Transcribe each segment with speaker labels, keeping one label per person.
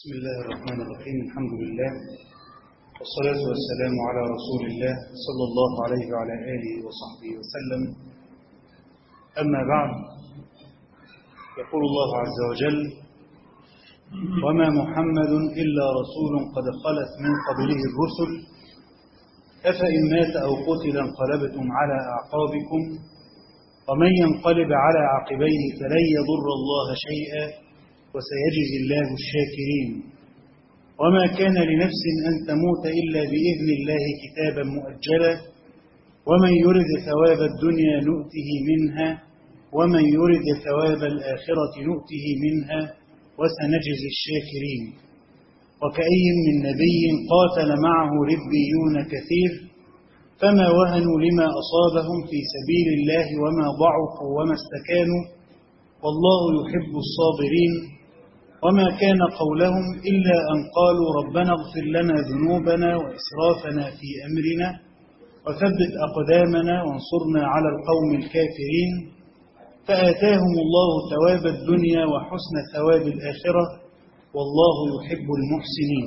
Speaker 1: بسم الله الرحمن الرحيم الحمد لله والصلاة والسلام على رسول الله صلى الله عليه وعلى آله وصحبه وسلم أما بعد يقول الله عز وجل وما محمد إلا رسول قد خلت من قبله الرسل أفإن مات أو قتل انقلبتم على أعقابكم ومن ينقلب على عقبيه فلن يضر الله شيئا وسيجزي الله الشاكرين وما كان لنفس أن تموت إلا بإذن الله كتابا مؤجلا ومن يرد ثواب الدنيا نؤته منها ومن يرد ثواب الآخرة نؤته منها وسنجزي الشاكرين وكأي من نبي قاتل معه ربيون كثير فما وهنوا لما أصابهم في سبيل الله وما ضعفوا وما استكانوا والله يحب الصابرين وما كان قولهم إلا أن قالوا ربنا اغفر لنا ذنوبنا وإسرافنا في أمرنا وثبت أقدامنا وانصرنا على القوم الكافرين فآتاهم الله ثواب الدنيا وحسن ثواب الآخرة والله يحب المحسنين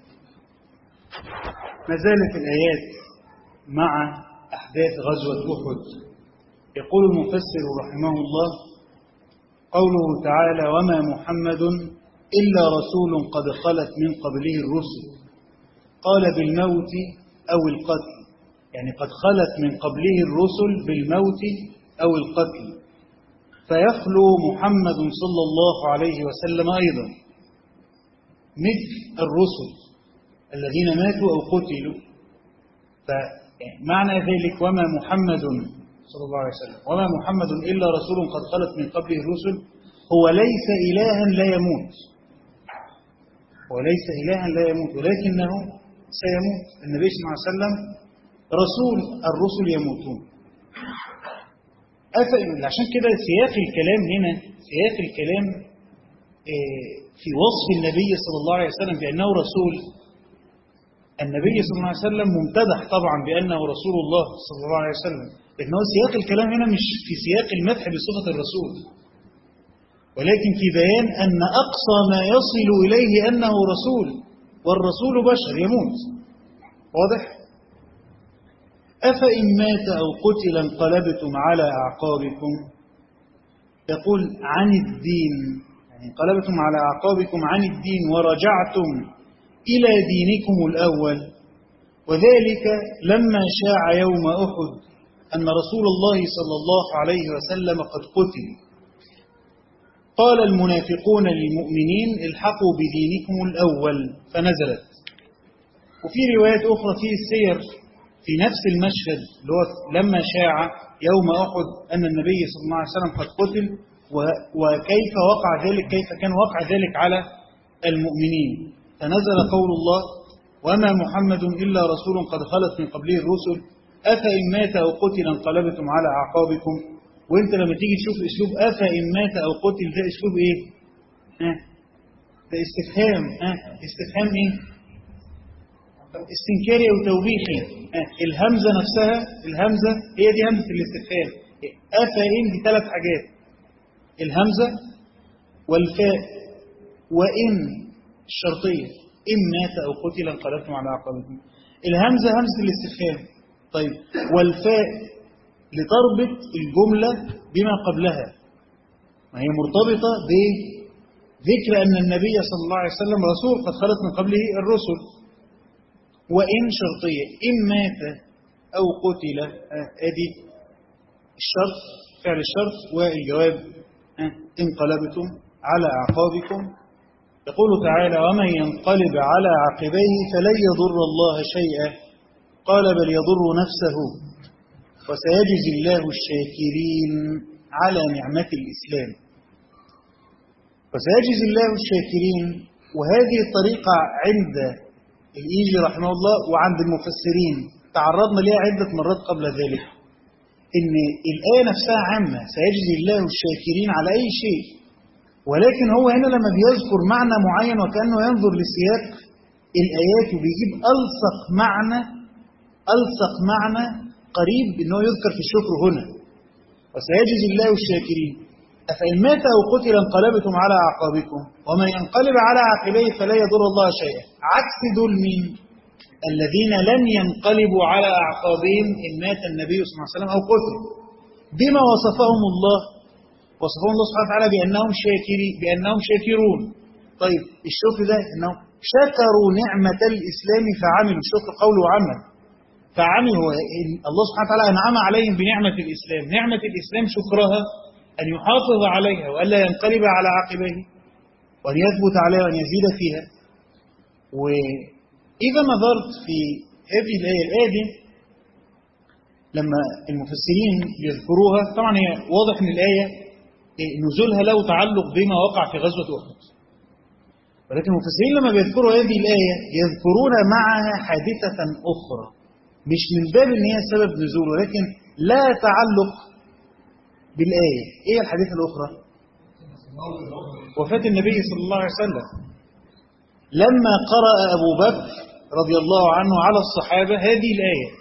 Speaker 1: ما زالت الآيات مع أحداث غزوة أحد يقول المفسر رحمه الله قوله تعالى وما محمد إلا رسول قد خلت من قبله الرسل قال بالموت أو القتل يعني قد خلت من قبله الرسل بالموت أو القتل فيخلو محمد صلى الله عليه وسلم أيضا مثل الرسل الذين ماتوا أو قتلوا فمعنى ذلك وما محمد صلى الله عليه وسلم وما محمد إلا رسول قد خلت من قبله الرسل هو ليس إلها لا يموت هو ليس إلها لا يموت ولكنه سيموت النبي صلى الله عليه وسلم رسول الرسل يموتون عشان كده سياق الكلام هنا سياق الكلام في وصف النبي صلى الله عليه وسلم بأنه رسول النبي صلى الله عليه وسلم ممتدح طبعا بأنه رسول الله صلى الله عليه وسلم لكنه سياق الكلام هنا مش في سياق المدح بصفة الرسول ولكن في بيان أن أقصى ما يصل إليه أنه رسول والرسول بشر يموت واضح؟ أفإن مات أو قتل انقلبتم على أعقابكم يقول عن الدين يعني انقلبتم على أعقابكم عن الدين ورجعتم إلى دينكم الأول وذلك لما شاع يوم أحد أن رسول الله صلى الله عليه وسلم قد قتل قال المنافقون للمؤمنين الحقوا بدينكم الأول فنزلت وفي روايات أخرى في السير في نفس المشهد اللي هو لما شاع يوم أحد أن النبي صلى الله عليه وسلم قد قتل وكيف وقع ذلك كيف كان وقع ذلك على المؤمنين فنزل قول الله وما محمد إلا رسول قد خلت من قبله الرسل أفإن مات أو قتل انقلبتم على أعقابكم وانت لما تيجي تشوف اسلوب افا ان مات او قتل ده اسلوب ايه ها ده استفهام ها استفهام ايه استنكاري او توبيخي ها الهمزه نفسها الهمزه هي دي همزه الاستفهام افا ان دي ثلاث حاجات الهمزه والفاء وان الشرطيه ان مات او قتل انقلبتم على اعقابكم الهمزه همزه الاستفهام طيب والفاء لتربط الجملة بما قبلها ما هي مرتبطة بذكر أن النبي صلى الله عليه وسلم رسول قد خلت من قبله الرسل وإن شرطية إن مات أو قتل أدي الشرط فعل الشرط والجواب انقلبتم على أعقابكم يقول تعالى ومن ينقلب على عقبيه فلن يضر الله شيئا قال بل يضر نفسه وسيجزي الله الشاكرين على نعمة الإسلام وسيجزي الله الشاكرين وهذه الطريقة عند الإيجي رحمه الله وعند المفسرين تعرضنا لها عدة مرات قبل ذلك إن الآية نفسها عامة سيجزي الله الشاكرين على أي شيء ولكن هو هنا لما بيذكر معنى معين وكأنه ينظر لسياق الآيات وبيجيب ألصق معنى ألصق معنى قريب انه يذكر في الشكر هنا وسيجزي الله الشاكرين أفإن مات أو قتل انقلبتم على أعقابكم ومن ينقلب على عقبيه فلا يضر الله شيئا عكس دول مين الذين لم ينقلبوا على أعقابهم إن مات النبي صلى الله عليه وسلم أو قتل بما وصفهم الله وصفهم الله سبحانه وتعالى بأنهم شاكري بأنهم شاكرون طيب الشكر ده أنهم شكروا نعمة الإسلام فعملوا الشكر قول وعمل فعملوا الله سبحانه وتعالى أنعم عليهم بنعمة الإسلام نعمة الإسلام شكرها أن يحافظ عليها وألا ينقلب على عقبيه وأن يثبت عليها وأن يزيد فيها وإذا نظرت في هذه الآية الآية دي لما المفسرين يذكروها طبعا هي واضح من الآية نزولها له تعلق بما وقع في غزوة أحد ولكن المفسرين لما بيذكروا هذه الآية يذكرون معها حادثة أخرى مش من باب ان هي سبب نزول ولكن لا تعلق بالآية ايه الحديث الأخرى وفاة النبي صلى الله عليه وسلم لما قرأ أبو بكر رضي الله عنه على الصحابة هذه الآية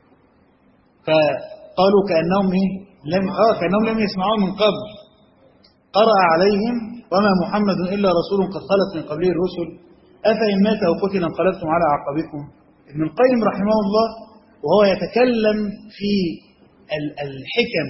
Speaker 1: فقالوا كأنهم إيه؟ لم آه كأنهم لم يسمعوا من قبل قرأ عليهم وما محمد إلا رسول قد خلت من قبله الرسل أفإن مات أو قتل انقلبتم على عقبكم ابن القيم رحمه الله وهو يتكلم في الحكم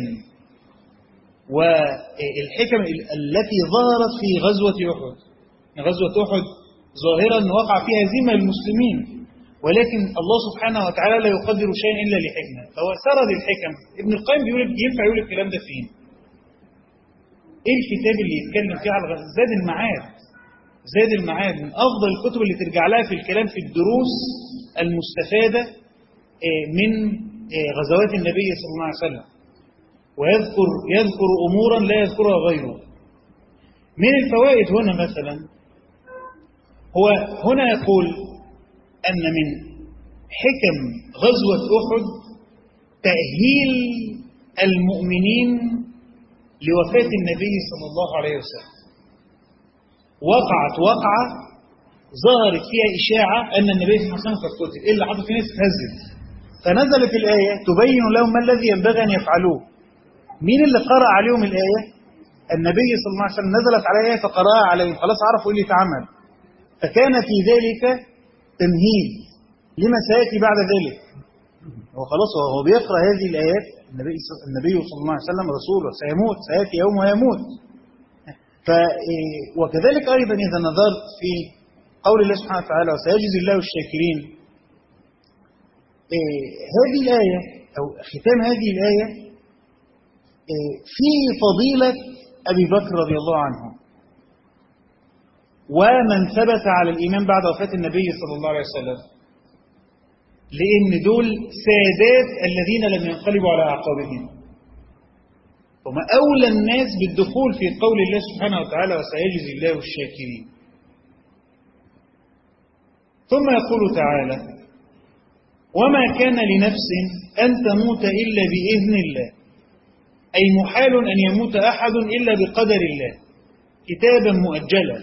Speaker 1: والحكم التي ظهرت في غزوة أحد غزوة أحد ظاهرا وقع فيها هزيمة المسلمين ولكن الله سبحانه وتعالى لا يقدر شيئا إلا لحكمة فهو سرد الحكم ابن القيم بيقول ينفع يقول الكلام ده فين ايه الكتاب اللي يتكلم فيه على الغزوة زاد المعاد زاد المعاد من أفضل الكتب اللي ترجع لها في الكلام في الدروس المستفادة من غزوات النبي صلى الله عليه وسلم ويذكر يذكر أمورا لا يذكرها غيره من الفوائد هنا مثلا هو هنا يقول أن من حكم غزوة أحد تأهيل المؤمنين لوفاة النبي صلى الله عليه وسلم وقعت وقعة ظهرت فيها إشاعة أن النبي صلى الله عليه وسلم قد قتل إيه اللي حصل في ناس اتهزت فنزلت الآية تبين لهم ما الذي ينبغي أن يفعلوه مين اللي قرأ عليهم الآية النبي صلى الله عليه وسلم نزلت عليه آية فقرأها عليهم خلاص عرفوا إيه اللي يتعمل فكان في ذلك تمهيد لما سيأتي بعد ذلك هو خلاص هو بيقرأ هذه الآيات النبي النبي صلى الله عليه وسلم رسول سيموت سيأتي يوم ويموت ف وكذلك أيضا إذا نظرت في قول الله سبحانه وتعالى وسيجزي الله الشاكرين هذه الآية أو ختام هذه الآية في فضيلة أبي بكر رضي الله عنه ومن ثبت على الإيمان بعد وفاة النبي صلى الله عليه وسلم لأن دول سادات الذين لم ينقلبوا على أعقابهم هم أولى الناس بالدخول في قول الله سبحانه وتعالى وسيجزي الله الشاكرين ثم يقول تعالى وما كان لنفس أن تموت إلا بإذن الله أي محال أن يموت أحد إلا بقدر الله كتابا مؤجلا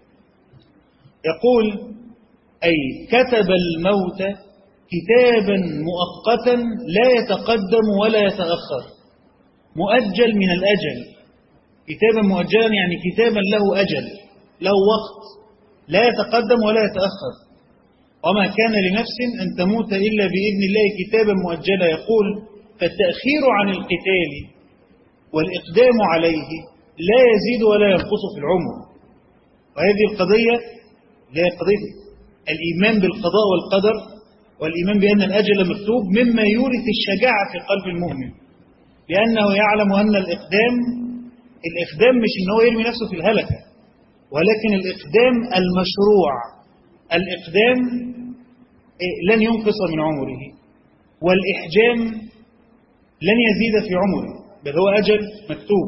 Speaker 1: يقول أي كتب الموت كتابا مؤقتا لا يتقدم ولا يتأخر مؤجل من الأجل كتابا مؤجلا يعني كتابا له أجل له وقت لا يتقدم ولا يتأخر وما كان لنفس أن تموت إلا بإذن الله كتابا مؤجلا يقول فالتأخير عن القتال والإقدام عليه لا يزيد ولا ينقص في العمر وهذه القضية هي قضية الإيمان بالقضاء والقدر والإيمان بأن الأجل مكتوب مما يورث الشجاعة في قلب المؤمن لأنه يعلم أن الإقدام الإقدام مش إن هو يرمي نفسه في الهلكة ولكن الإقدام المشروع الإقدام لن ينقص من عمره والإحجام لن يزيد في عمره بل هو أجل مكتوب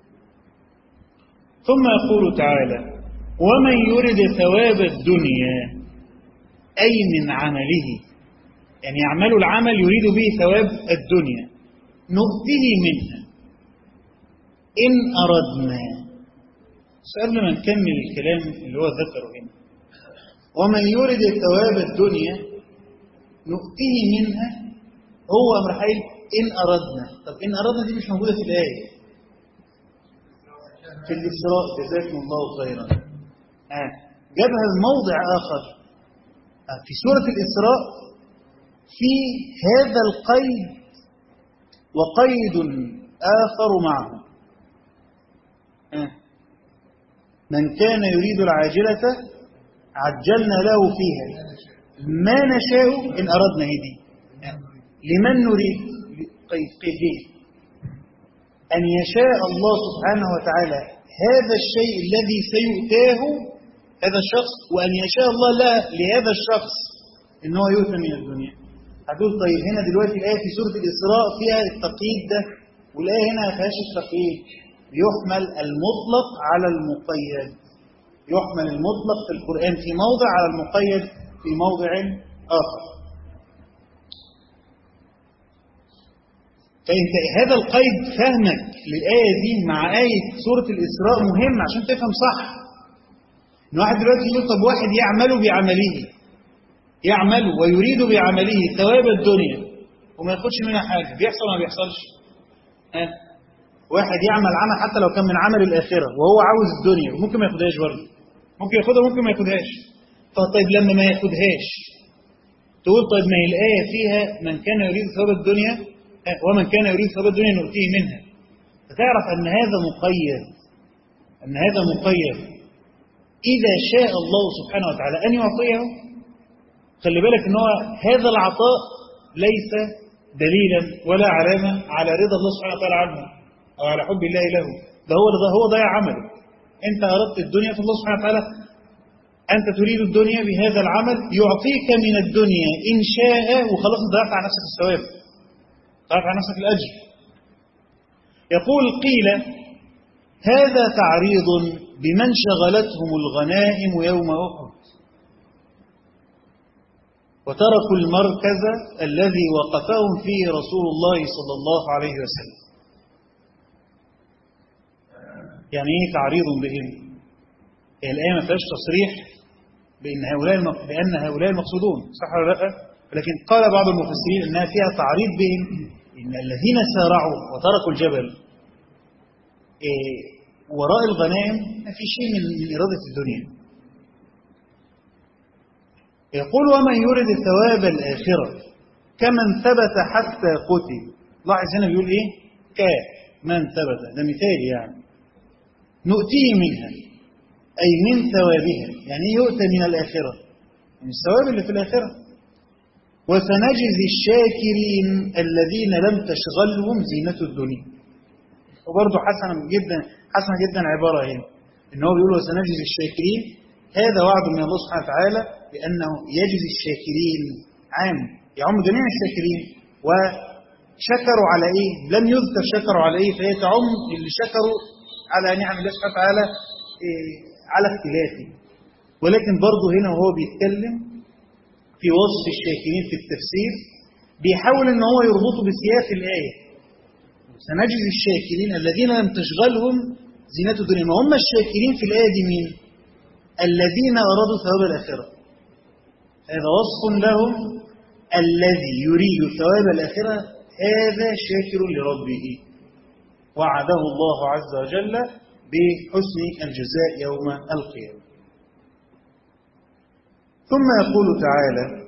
Speaker 1: ثم يقول تعالى ومن يرد ثواب الدنيا أي من عمله يعني يعمل العمل يريد به ثواب الدنيا نؤته منها إن أردنا قبل ما نكمل الكلام اللي هو ذكره هنا ومن يرد ثواب الدنيا نؤته منها هو أمر حيل إن أردنا طب إن أردنا دي مش موجودة في الآية في الإسراء جزاكم الله خيرا آه. جابها الموضع آخر آه. في سورة الإسراء في هذا القيد وقيد آخر معه آه. من كان يريد العاجلة عجلنا له فيها ما نشاء إن أردنا هدي لمن نريد قيد قيد أن يشاء الله سبحانه وتعالى هذا الشيء الذي سيؤتاه هذا الشخص وأن يشاء الله له لهذا الشخص إن هو يؤتى من الدنيا هتقول طيب هنا دلوقتي الآية في سورة الإسراء فيها التقييد ده والآية هنا ما فيهاش التقييد يحمل المطلق على المقيد يحمل المطلق في القرآن في موضع على المقيد في موضع آخر فأنت هذا القيد فهمك للآية دي مع آية سورة الإسراء مهم عشان تفهم صح إن واحد دلوقتي يقول طب واحد يعمل بعمله يعمل ويريد بعمله ثواب الدنيا وما ياخدش منها حاجة بيحصل ولا ما بيحصلش ها واحد يعمل عمل حتى لو كان من عمل الآخرة وهو عاوز الدنيا وممكن ما ياخدهاش برضه ممكن ياخدها وممكن ما ياخدهاش فطيب لما ما ياخدهاش تقول طيب ما هي الآية فيها من كان يريد ثواب الدنيا ومن كان يريد ثواب الدنيا نؤتيه منها فتعرف أن هذا مقيد أن هذا مقيد إذا شاء الله سبحانه وتعالى أن يعطيه خلي بالك أن هو هذا العطاء ليس دليلا ولا علامة على رضا الله سبحانه وتعالى عنه أو على حب الله له ده هو ده هو ضيع عمله أنت أردت الدنيا فالله سبحانه وتعالى أنت تريد الدنيا بهذا العمل يعطيك من الدنيا إن شاء وخلاص ضيعت على نفسك الثواب ضيعت على نفسك الأجر يقول قيل هذا تعريض بمن شغلتهم الغنائم يوم أحد وتركوا المركز الذي وقفهم فيه رسول الله صلى الله عليه وسلم يعني ايه تعريض بهم هي الآية ما فيهاش تصريح بأن هؤلاء بأن هؤلاء المقصودون صح ولا لا لكن قال بعض المفسرين أنها فيها تعريض بهم إن الذين سارعوا وتركوا الجبل إيه وراء الغنائم ما في شيء من من إرادة الدنيا يقول ومن يرد ثواب الآخرة كمن ثبت حتى قتل لاحظ هنا بيقول إيه كمن ثبت ده مثال يعني نؤتيه منها أي من ثوابها يعني يؤتى من الآخرة من الثواب اللي في الآخرة وسنجزي الشاكرين الذين لم تشغلهم زينة الدنيا وبرضه حسنا جدا حسنا جدا عبارة هنا إن هو بيقول وسنجزي الشاكرين هذا وعد من الله سبحانه وتعالى بأنه يجزي الشاكرين عام يعم جميع الشاكرين وشكروا على إيه لم يذكر شكروا على إيه فهي تعم اللي شكروا على نعم الله سبحانه وتعالى إيه على اختلافه ولكن برضه هنا وهو بيتكلم في وصف الشاكرين في التفسير بيحاول ان هو يربطه بسياق الآية سنجزي الشاكرين الذين لم تشغلهم زينة الدنيا ما هم الشاكرين في الآية دي مين الذين أرادوا ثواب الآخرة هذا وصف لهم الذي يريد ثواب الآخرة هذا شاكر لربه وعده الله عز وجل بحسن الجزاء يوم القيامة ثم يقول تعالى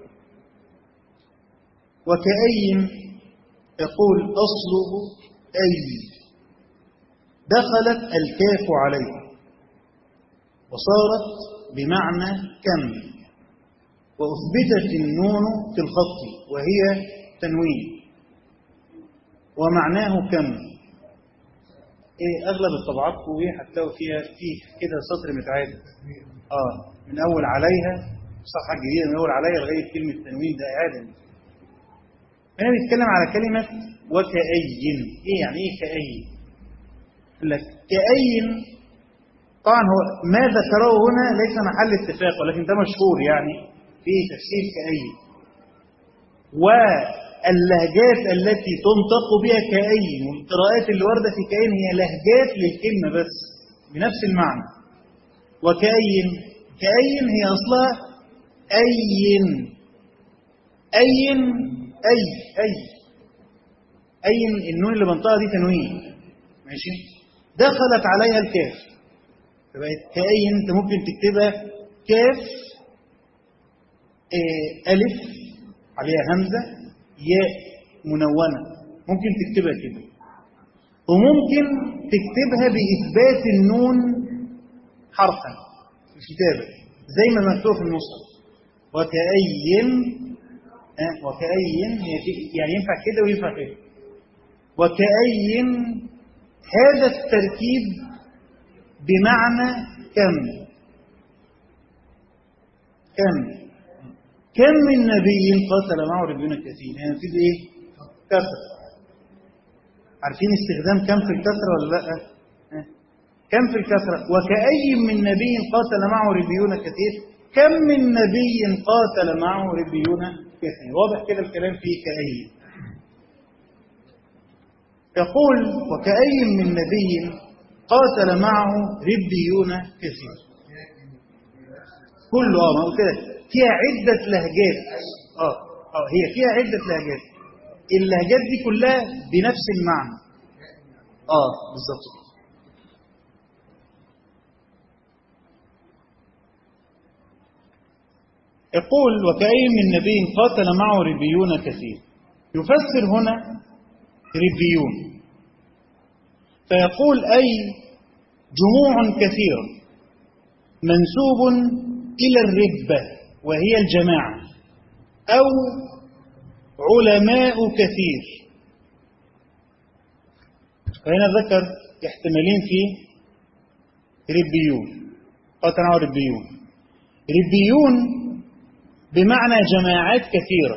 Speaker 1: وكأي يقول أصله أي دخلت الكاف عليه وصارت بمعنى كم وأثبتت النون في الخط وهي تنوين ومعناه كم إيه أغلب الطبعات قوية حتى فيها فيه كده سطر متعادل آه من أول عليها صفحة جديدة من أول عليها لغاية كلمة تنوين ده إعادة هنا بيتكلم على كلمة وكأي إيه يعني إيه كأي؟ يقول لك كأي طبعا هو ما ذكره هنا ليس محل اتفاق ولكن ده مشهور يعني في تفسير كأي واللهجات التي تنطق بها كأي والقراءات اللي واردة في كأي هي لهجات للكلمة بس بنفس المعنى وكأي كأي هي أصلها أي أي أي أي أي النون اللي بنطقها دي تنوين ماشي دخلت عليها الكاف فبقت كأي أنت ممكن تكتبها كاف آه، ألف عليها همزة ياء منونة ممكن تكتبها كده وممكن تكتبها بإثبات النون حرفا في الكتابة زي ما مكتوب في المصحف وكأي آه، وكأي هي في- يعني ينفع كده وينفع كده وكأي هذا التركيب بمعنى كم كم كم من نبي قاتل معه ربيون كثير يعني في ايه كثر عارفين استخدام كم في الكثرة ولا لا ها؟ كم في الكثرة وكأي من نبي قاتل معه ربيون كثير كم من نبي قاتل معه ربيون كثير واضح كده الكلام فيه كأي يقول وكأي من نبي قاتل معه ربيون كثير كله اه ما قلت لك فيها عدة لهجات اه اه هي فيها عدة لهجات اللهجات دي كلها بنفس المعنى اه بالظبط كده. يقول وكأي من نبي قاتل معه ربيون كثير يفسر هنا ربيون فيقول أي جموع كثيرة منسوب إلى الربة وهي الجماعة أو علماء كثير فهنا ذكر احتمالين في ربيون قاتل معه ربيون ربيون بمعنى جماعات كثيرة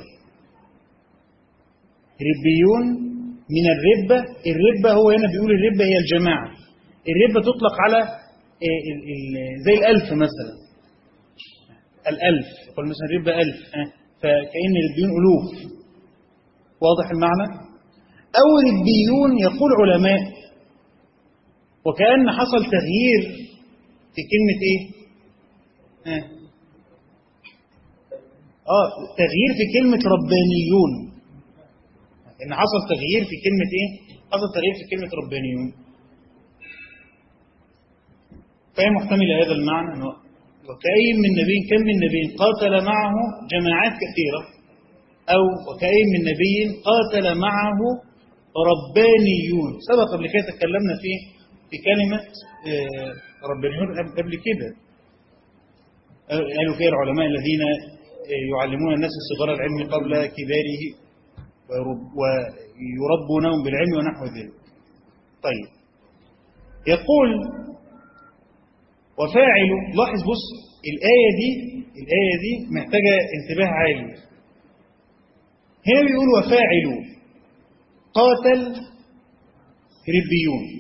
Speaker 1: ربيون من الربة الربة هو هنا بيقول الربة هي الجماعة الربة تطلق على ال- ال- ال- زي الألف مثلا الألف يقول مثلا ربة ألف ها، فكأن ربيون ألوف واضح المعنى أو ربيون يقول علماء وكأن حصل تغيير في كلمة إيه ها. آه تغيير في كلمة ربانيون إن حصل تغيير في كلمة إيه حصل تغيير في كلمة ربانيون فهي محتملة هذا المعنى أنه وكأي من نبي كم من نبي قاتل معه جماعات كثيرة أو وكأي من نبي قاتل معه ربانيون سبق قبل كده تكلمنا فيه في كلمة آه، ربانيون قبل- قبل كده قالوا فيها العلماء الذين آه، يعلمون الناس صغار العلم قبل كباره ويرب- ويربونهم بالعلم ونحو ذلك طيب يقول وفاعل لاحظ بص الآية دي الآية دي محتاجة انتباه عالي هنا بيقول وفاعل قاتل ربيون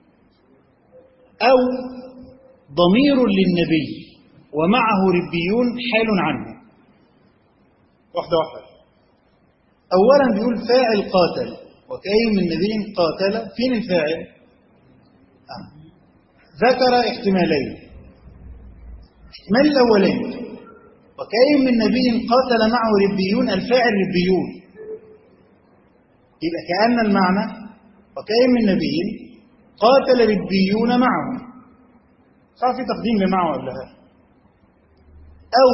Speaker 1: أو ضمير للنبي ومعه ربيون حال عنه واحدة واحدة أولا بيقول فاعل قاتل وكأي من نبي قاتل فين الفاعل آه. ذكر احتمالين الاحتمال الأولاني وكأي من نبي قاتل معه ربيون الفاعل ربيون يبقى كأن المعنى وكأي من نبي قاتل ربيون معه صار في تقديم لمعه ولا لا أو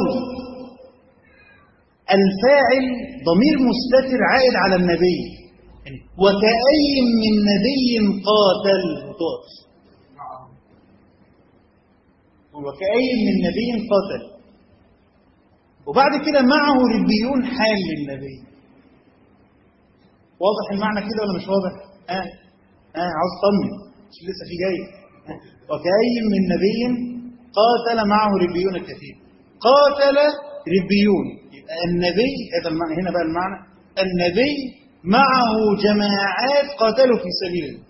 Speaker 1: الفاعل ضمير مستتر عائد على النبي يعني وكأي من نبي قاتل وتقف وكأي من نبي قاتل وبعد كده معه ربيون حال للنبي واضح المعنى كده ولا مش واضح؟ ها؟ آه. ها آه. عاوز طمن مش لسه في جاي آه. وكأي من نبي قاتل معه ربيون كثير قاتل ربيون يبقى النبي هذا المعنى هنا بقى المعنى النبي معه جماعات قاتلوا في سبيل الله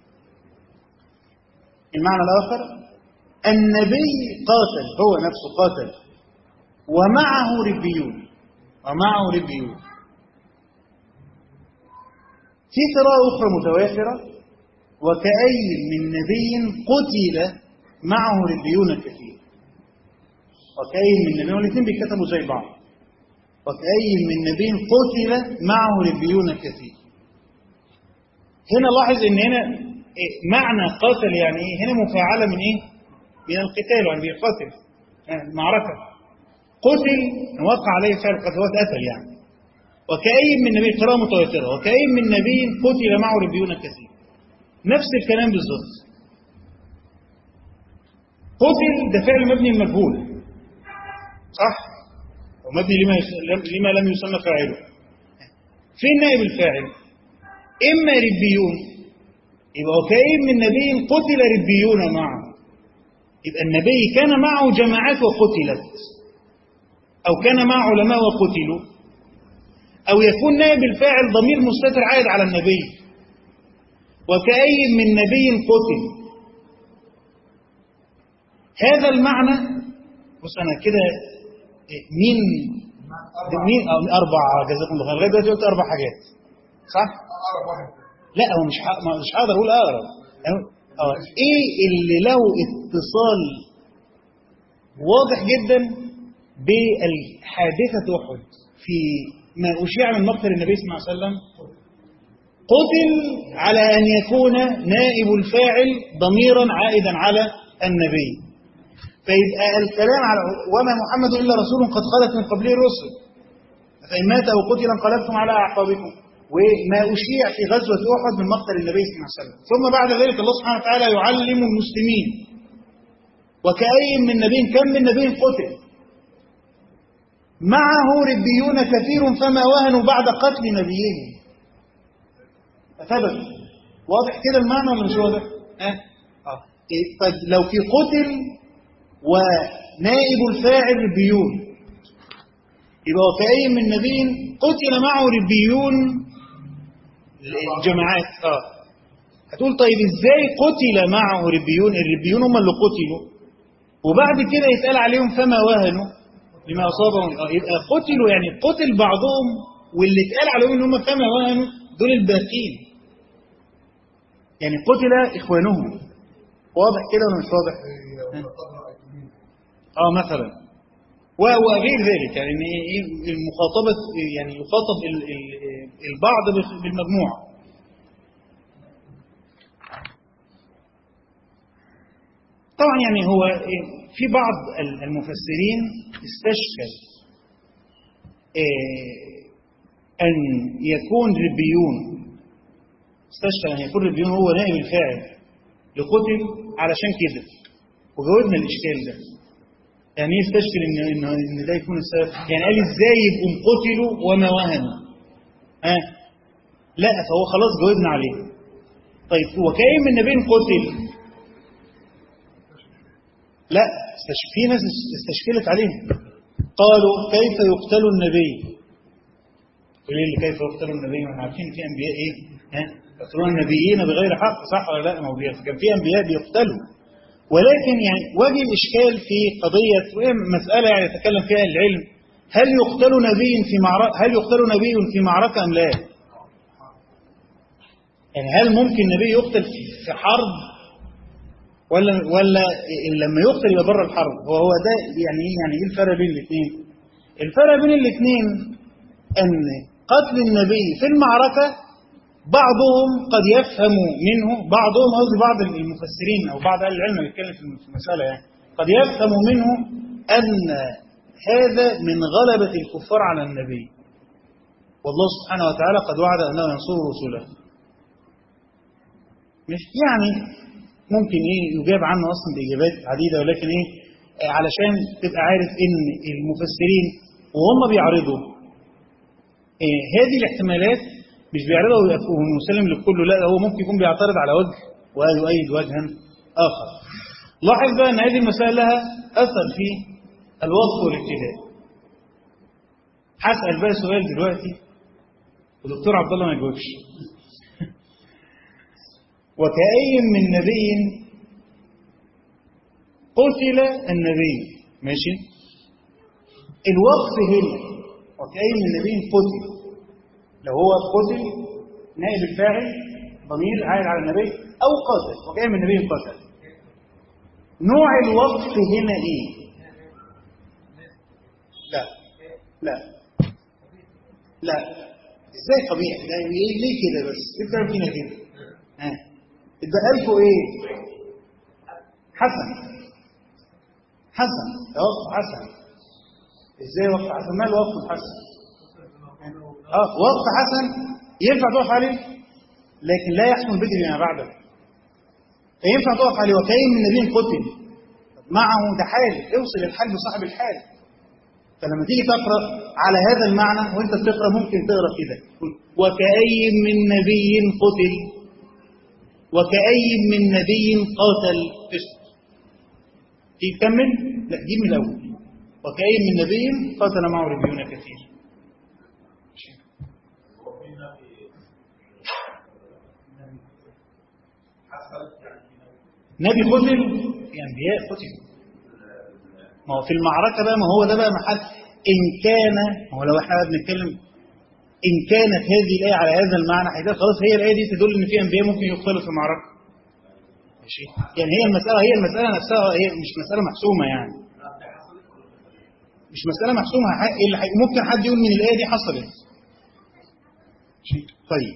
Speaker 1: المعنى الآخر النبي قاتل هو نفسه قاتل ومعه ربيون ومعه ربيون في قراءة أخرى متوافرة وكأي من نبي قتل معه ربيون كثير وكأي من نبي والاثنين بيتكتبوا زي بعض وكأي من نبي قتل معه ربيون كثير هنا لاحظ ان هنا إيه معنى قاتل يعني ايه هنا مفاعله من ايه من القتال يعني بيقاتل يعني المعركه قتل وقع عليه فعل قتل هو اتقتل يعني وكأي من نبي قراءة متواترة وكأي من نبي قتل معه ربيون كثير نفس الكلام بالظبط قتل ده فعل مبني مجهول صح ومبني لما لما لم يسمى فاعله فين نائب الفاعل اما ربيون يبقى وكأي من نبي قتل ربيون معه يبقى النبي كان معه جماعات وقتلت او كان معه علماء وقتلوا أو يكون نائب الفاعل ضمير مستتر عائد على النبي وكأي من نبي قتل هذا المعنى بص أنا كده مين مين أربع جزاكم الله خير لغاية دلوقتي قلت أربع حاجات صح؟ لا هو مش مش هقدر أقول أقرب اه إيه اللي له اتصال واضح جدا بالحادثة أحد في ما أشيع من مقتل النبي صلى الله عليه وسلم قتل على أن يكون نائب الفاعل ضميرا عائدا على النبي فيبقى الكلام على وما محمد إلا رسول قد خلت من قبله الرسل فإن مات أو قتل انقلبتم على أعقابكم وما أشيع في غزوة أحد من مقتل النبي صلى الله عليه وسلم ثم بعد ذلك الله سبحانه وتعالى يعلم المسلمين وكأي من نبي كم من نبي قتل معه ربيون كثير فما وهنوا بعد قتل نبيهم فثبت واضح كده المعنى ولا مش واضح؟ اه اه إيه طيب لو في قتل ونائب الفاعل ربيون يبقى وكأي من نبي قتل معه ربيون الجماعات اه هتقول طيب ازاي قتل معه ربيون الربيون هم اللي قتلوا وبعد كده يتقال عليهم فما وهنوا لما أصابهم يبقى قتلوا يعني قتل بعضهم واللي اتقال عليهم ان هم فما وهنوا دول الباقين يعني قتل إخوانهم واضح كده ولا مش واضح؟ اه مثلا وغير ذلك يعني المخاطبة يعني يخاطب البعض بالمجموعة طبعا يعني هو في بعض المفسرين استشكل أن يكون ربيون استشكل أن يكون ربيون هو نائب الفاعل لقتل علشان كده وجاوبنا الإشكال ده يعني ايه استشكل ان ان ان ده يكون السبب يعني قال ازاي يبقوا قتلوا وما وهنوا ها آه. لا فهو خلاص جاوبنا عليه طيب هو كاين من نبي قتل لا في ناس استشكلت عليهم قالوا كيف يقتل النبي ليه اللي كيف يقتل النبي ما عارفين في انبياء ايه ها يقتلون النبيين بغير حق صح ولا لا ما هو كان في انبياء بيقتلوا ولكن يعني وجه الإشكال في قضية وهي مسألة يعني يتكلم فيها العلم هل يقتل نبي في معركة هل يقتل نبي في معركة أم لا؟ يعني هل ممكن نبي يقتل في حرب ولا ولا لما يقتل يبقى بره الحرب هو هو ده يعني ايه يعني ايه الفرق بين الاثنين؟ الفرق بين الاثنين ان قتل النبي في المعركة بعضهم قد يفهم منه بعضهم قصدي بعض المفسرين او بعض اهل العلم بيتكلم في المساله يعني قد يفهم منه ان هذا من غلبه الكفار على النبي والله سبحانه وتعالى قد وعد انه ينصر رسله مش يعني ممكن ايه يجاب عنه اصلا باجابات عديده ولكن ايه علشان تبقى عارف ان المفسرين وهم بيعرضوا إيه هذه الاحتمالات مش بيعرضها ومسلم لكله لا هو ممكن يكون بيعترض على وجه ويؤيد وجها آخر لاحظ بقى أن هذه المسألة لها أثر في الوصف والابتداء هسأل بقى سؤال دلوقتي ودكتور عبد الله ما يجاوبش وكأي من نبي قتل النبي ماشي الوقف هنا وكأي من نبي قتل لو هو قتل نائب الفاعل ضمير عائد على النبي او قاتل وكان من النبي قتل نوع الوقف هنا ايه لا لا لا ازاي قبيح ده ليه كده بس ليه بتعمل فينا كده ها اتبقى لكم ايه حسن حسن ده وقف حسن ازاي وقف حسن مال وقف الحسن اه وقف حسن ينفع تقف عليه لكن لا يحسن البدء بما بعده فينفع تقف عليه وكاين من نبي قتل معه ده حال اوصل الحال بصاحب الحال فلما تيجي تقرا على هذا المعنى وانت بتقرا ممكن تقرا كده وكأي من نبي قتل وكأي من نبي قاتل تيجي تكمل لا جيب من الاول وكأي من نبي قاتل معه ربيون كثير نبي قتل في انبياء قتلوا ما هو في المعركة بقى ما هو ده بقى محل إن كان ما هو لو احنا بنتكلم إن كانت هذه الآية على هذا المعنى هيبقى خلاص هي الآية دي تدل إن في أنبياء ممكن يقتلوا في المعركة ماشي يعني هي المسألة هي المسألة نفسها هي مش مسألة محسومة يعني مش مسألة محسومة اللي ممكن حد يقول من الآية دي حصلت طيب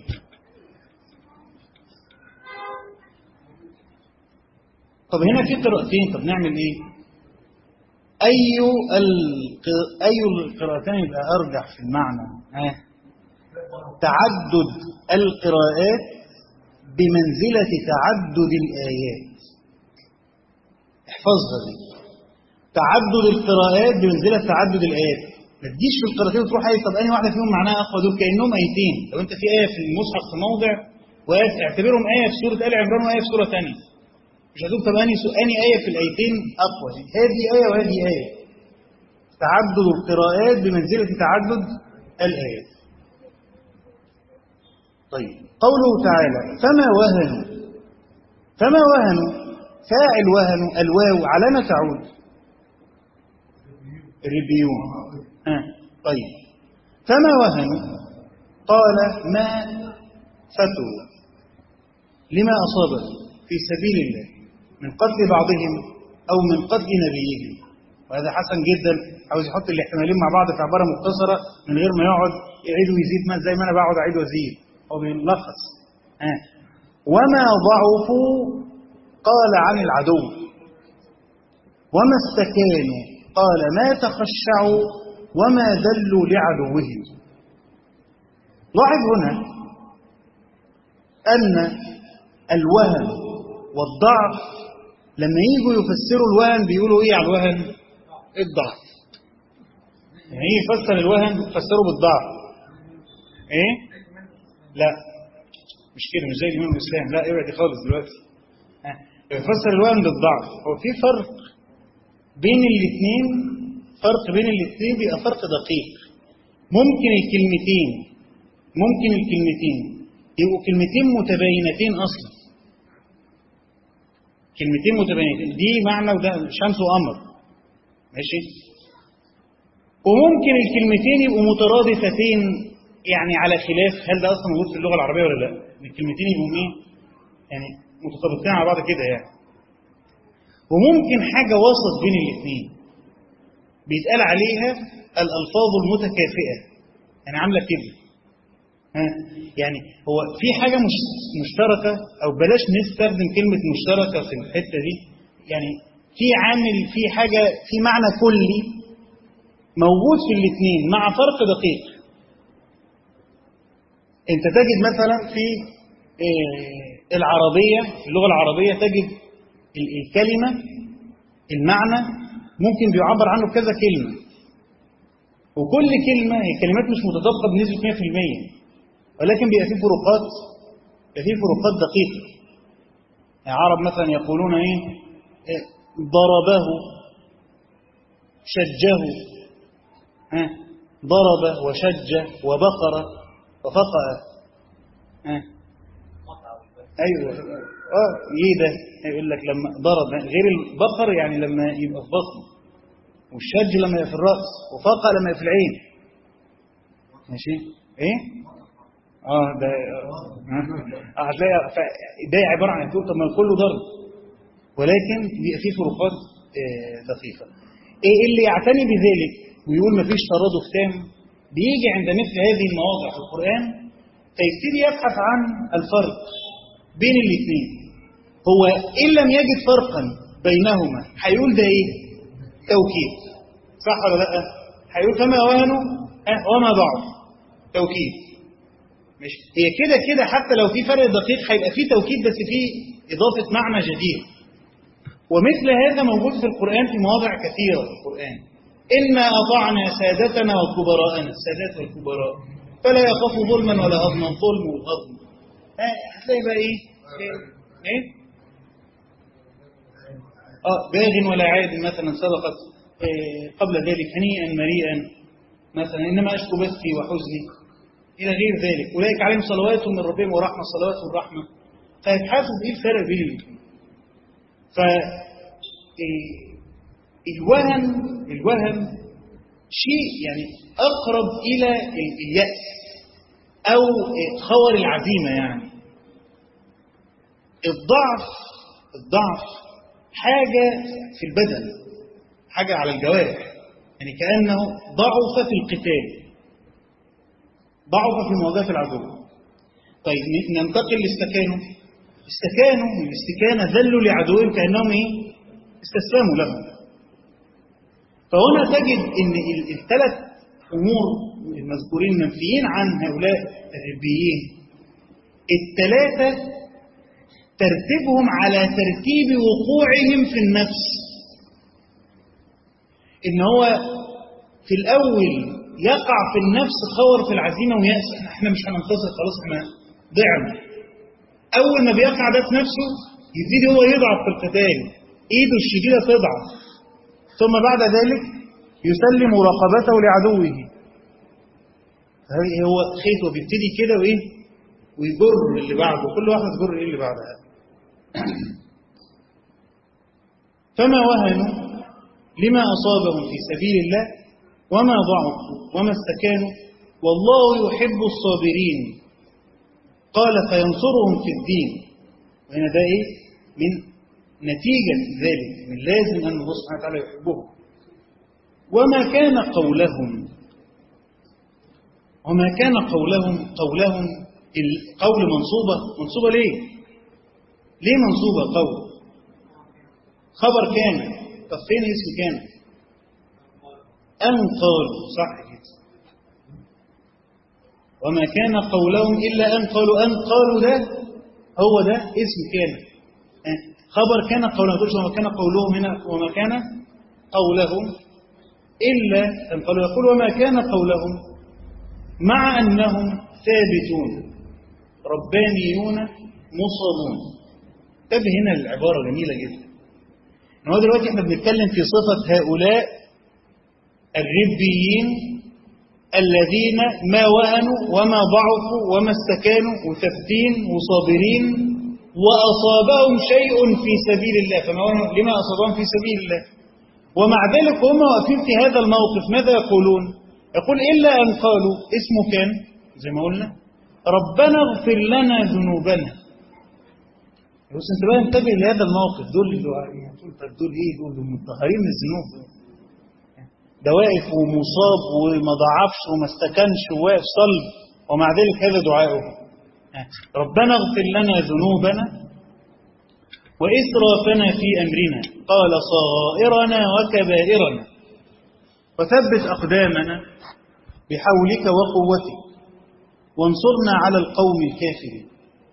Speaker 1: طب هنا في قراءتين طب نعمل ايه أي أي القراءتين يبقى أرجح في المعنى ها تعدد القراءات بمنزلة تعدد الآيات احفظها دي تعدد القراءات بمنزلة تعدد الآيات ما تجيش في القراءتين وتروح ايه طب أي واحدة فيهم معناها أقوى دول كأنهم آيتين لو أنت في آية في المصحف في موضع وآية اعتبرهم آية في سورة آل عمران وآية في سورة ثانية مش هتقول طب أني أني آية في الآيتين أقوى هذه آية وهذه آية تعدد القراءات بمنزلة تعدد الآيات طيب قوله تعالى فما وهنوا فما وهنوا فاعل وهنوا الواو على ما تعود الربيون آه. طيب فما وهنوا قال ما فتوا لما أصابه في سبيل الله من قتل بعضهم أو من قتل نبيهم وهذا حسن جدا عاوز يحط الاحتمالين مع بعض في عبارة مختصرة من غير ما يقعد يعيد ويزيد ما زي ما أنا بقعد أعيد وأزيد هو بيلخص آه. وما ضعفوا قال عن العدو وما استكانوا قال ما تخشعوا وما ذلوا لعدوهم لاحظ هنا أن الوهن والضعف لما يجوا يفسروا الوهن بيقولوا ايه على الوهن الضعف يعني يفسر الوهن يفسره بالضعف ايه لا مش كده مش زي الامام الاسلام لا ابعد خالص دلوقتي يفسر الوهن بالضعف هو في فرق بين الاثنين فرق بين الاثنين بيبقى فرق دقيق ممكن الكلمتين ممكن الكلمتين يبقوا كلمتين متباينتين اصلا كلمتين متباينتين دي معنى وده شمس وقمر ماشي وممكن الكلمتين يبقوا مترادفتين يعني على خلاف هل ده اصلا موجود في اللغه العربيه ولا لا الكلمتين يبقوا ايه يعني متطابقين على بعض كده يعني وممكن حاجه وسط بين الاثنين بيتقال عليها الالفاظ المتكافئه يعني عامله كده ها يعني هو في حاجة مش مشتركة أو بلاش نستخدم كلمة مشتركة في الحتة دي يعني في عامل في حاجة في معنى كلي موجود في الاثنين مع فرق دقيق انت تجد مثلا في العربية في اللغة العربية تجد الكلمة المعنى ممكن بيعبر عنه بكذا كلمة وكل كلمة هي كلمات مش متطابقة بنسبة 100% ولكن بيبقى فيه فروقات بيبقى فيه فروقات دقيقة يعني عرب مثلا يقولون ايه, إيه ضربه شجه ها ضرب وشج وبقر وفقأ ها ايوه اه ليه ده يقول لك لما ضرب غير البقر يعني لما يبقى في بطن والشج لما يبقى في الراس وفقأ لما يبقى في العين ماشي ايه اه ده اه هتلاقي ده عباره عن تقول طب ما كله ضرب ولكن بيبقى فيه فروقات آه دقيقه ايه اللي يعتني بذلك ويقول ما فيش ترادف تام بيجي عند مثل هذه المواضع في القران فيبتدي يبحث عن الفرق بين الاثنين هو إن لم يجد فرقا بينهما هيقول ده إيه توكيد صح ولا لا هيقول فما وهنوا أه وما ضعف توكيد مش هي كده كده حتى لو في فرق دقيق هيبقى في توكيد بس في إضافة معنى جديد ومثل هذا موجود في القرآن في مواضع كثيرة في القرآن إنا أطعنا سادتنا وكبراءنا السادات والكبراء فلا يخافوا ظلما ولا هضما ظلم وهضم هتلاقي بقى إيه إيه آه باغ ولا عاد مثلا سبقت إيه قبل ذلك هنيئا مريئا مثلا إنما أشكو بثي وحزني إلى غير ذلك أولئك عليهم صلوات من ربهم ورحمة صلوات والرحمة فيبحثوا بإيه الفرق بين الاثنين ف الوهن الوهن شيء يعني أقرب إلى اليأس أو خور العزيمة يعني الضعف الضعف حاجة في البدن حاجة على الجوارح يعني كأنه ضعف في القتال ضعف في مواجهة العدو طيب ننتقل لاستكانوا استكانوا من الاستكانة ذلوا لعدوهم كأنهم إيه؟ استسلموا لهم فهنا تجد ان الثلاث امور المذكورين منفيين عن هؤلاء الربيين الثلاثه ترتيبهم على ترتيب وقوعهم في النفس ان هو في الاول يقع في النفس خور في العزيمه ويأس احنا مش هننتصر خلاص احنا ضعنا اول ما بيقع ده في نفسه يزيد هو يضعف في القتال ايده الشديده تضعف ثم بعد ذلك يسلم رقبته لعدوه هو خيط وبيبتدي كده وايه ويجر اللي بعده كل واحد يجر ايه اللي بعدها فما وهنوا لما اصابهم في سبيل الله وما ضعفوا وما استكانوا والله يحب الصابرين قال فينصرهم في الدين وهنا ده ايه من نتيجة ذلك من لازم أن الله سبحانه وتعالى يحبهم وما كان قولهم وما كان قولهم قولهم القول منصوبة منصوبة ليه ليه منصوبة قول خبر كان طب فين اسم كان أن قالوا صح كده وما كان قولهم إلا أن قالوا أن قالوا ده هو ده اسم كان خبر كان قولهم تقولش وما كان قولهم هنا وما كان قولهم إلا أن قالوا يقول وما كان قولهم مع أنهم ثابتون ربانيون مصابون انتبه هنا العبارة جميلة جدا إن هو دلوقتي احنا بنتكلم في صفة هؤلاء الربيين الذين ما وهنوا وما ضعفوا وما استكانوا وثابتين وصابرين وأصابهم شيء في سبيل الله فما لما أصابهم في سبيل الله ومع ذلك هم واقفين في هذا الموقف ماذا يقولون يقول إلا أن قالوا اسمه كان زي ما قلنا ربنا اغفر لنا ذنوبنا بس انت بقى انتبه لهذا الموقف دول اللي تقول طب دول ايه دول مطهرين من الذنوب ده واقف ومصاب وما ضعفش وما استكنش وواقف صلب ومع ذلك هذا دعاؤه ربنا اغفر لنا ذنوبنا وإسرافنا في أمرنا قال صغائرنا وكبائرنا وثبت أقدامنا بحولك وقوتك وانصرنا على القوم الكافرين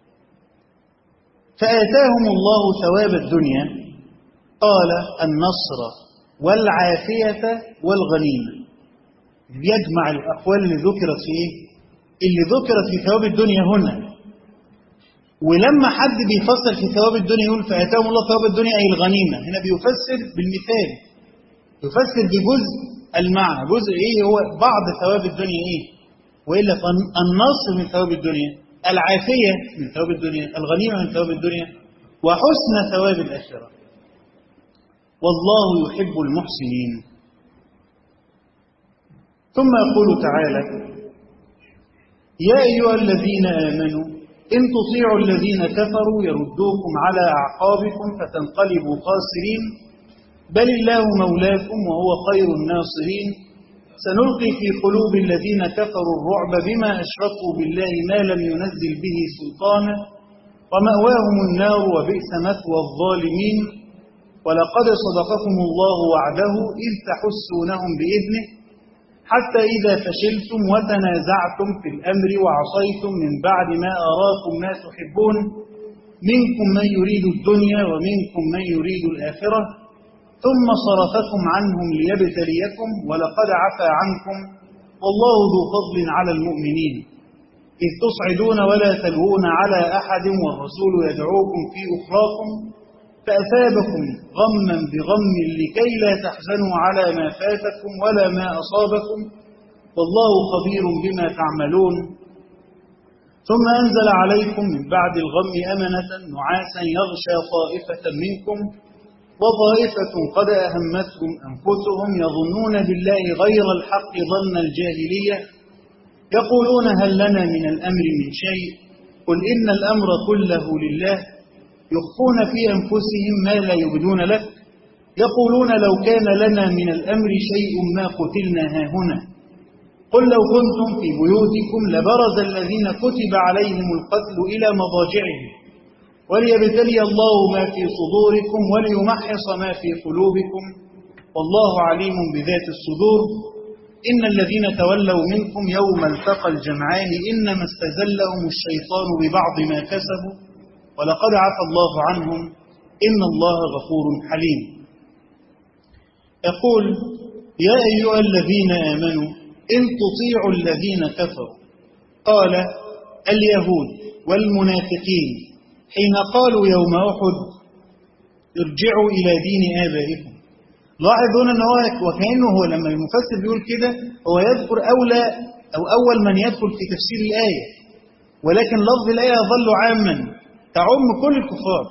Speaker 1: فآتاهم الله ثواب الدنيا قال النصر والعافية والغنيمة يجمع الأقوال اللي ذكرت في إيه؟ اللي ذكرت في ثواب الدنيا هنا ولما حد بيفسر في ثواب الدنيا يقول فآتاهم الله ثواب الدنيا أي الغنيمة هنا بيفسر بالمثال يفسر بجزء المعنى جزء إيه هو بعض ثواب الدنيا إيه وإلا فالنصر من ثواب الدنيا العافية من ثواب الدنيا الغنيمة من ثواب الدنيا وحسن ثواب الآخرة والله يحب المحسنين ثم يقول تعالى يا أيها الذين آمنوا إن تطيعوا الذين كفروا يردوكم على أعقابكم فتنقلبوا خاسرين بل الله مولاكم وهو خير الناصرين سنلقي في قلوب الذين كفروا الرعب بما أشركوا بالله ما لم ينزل به سلطانا ومأواهم النار وبئس مثوى الظالمين ولقد صدقكم الله وعده إذ تحسونهم بإذنه حتى إذا فشلتم وتنازعتم في الأمر وعصيتم من بعد ما أراكم ما تحبون منكم من يريد الدنيا ومنكم من يريد الآخرة ثم صرفكم عنهم ليبتليكم ولقد عفى عنكم والله ذو فضل على المؤمنين إذ تصعدون ولا تلوون على أحد والرسول يدعوكم في أخراكم فأثابكم غما بغم لكي لا تحزنوا على ما فاتكم ولا ما أصابكم والله خبير بما تعملون ثم أنزل عليكم من بعد الغم أمنة نعاسا يغشى طائفة منكم وطائفة قد أهمتهم أنفسهم يظنون بالله غير الحق ظن الجاهلية يقولون هل لنا من الأمر من شيء قل إن الأمر كله لله يخفون في أنفسهم ما لا يبدون لك يقولون لو كان لنا من الأمر شيء ما قتلنا هاهنا قل لو كنتم في بيوتكم لبرز الذين كتب عليهم القتل إلى مضاجعهم وليبتلي الله ما في صدوركم وليمحص ما في قلوبكم والله عليم بذات الصدور إن الذين تولوا منكم يوم التقى الجمعان إنما استزلهم الشيطان ببعض ما كسبوا ولقد عفى الله عنهم إن الله غفور حليم يقول يا أيها الذين آمنوا إن تطيعوا الذين كفروا قال اليهود والمنافقين حين قالوا يوم أحد ارجعوا إلى دين آبائكم لاحظون أن هو وكأنه هو لما المفسر بيقول كده هو يذكر أولى أو أول من يدخل في تفسير الآية ولكن لفظ الآية يظل عاما تعم كل الكفار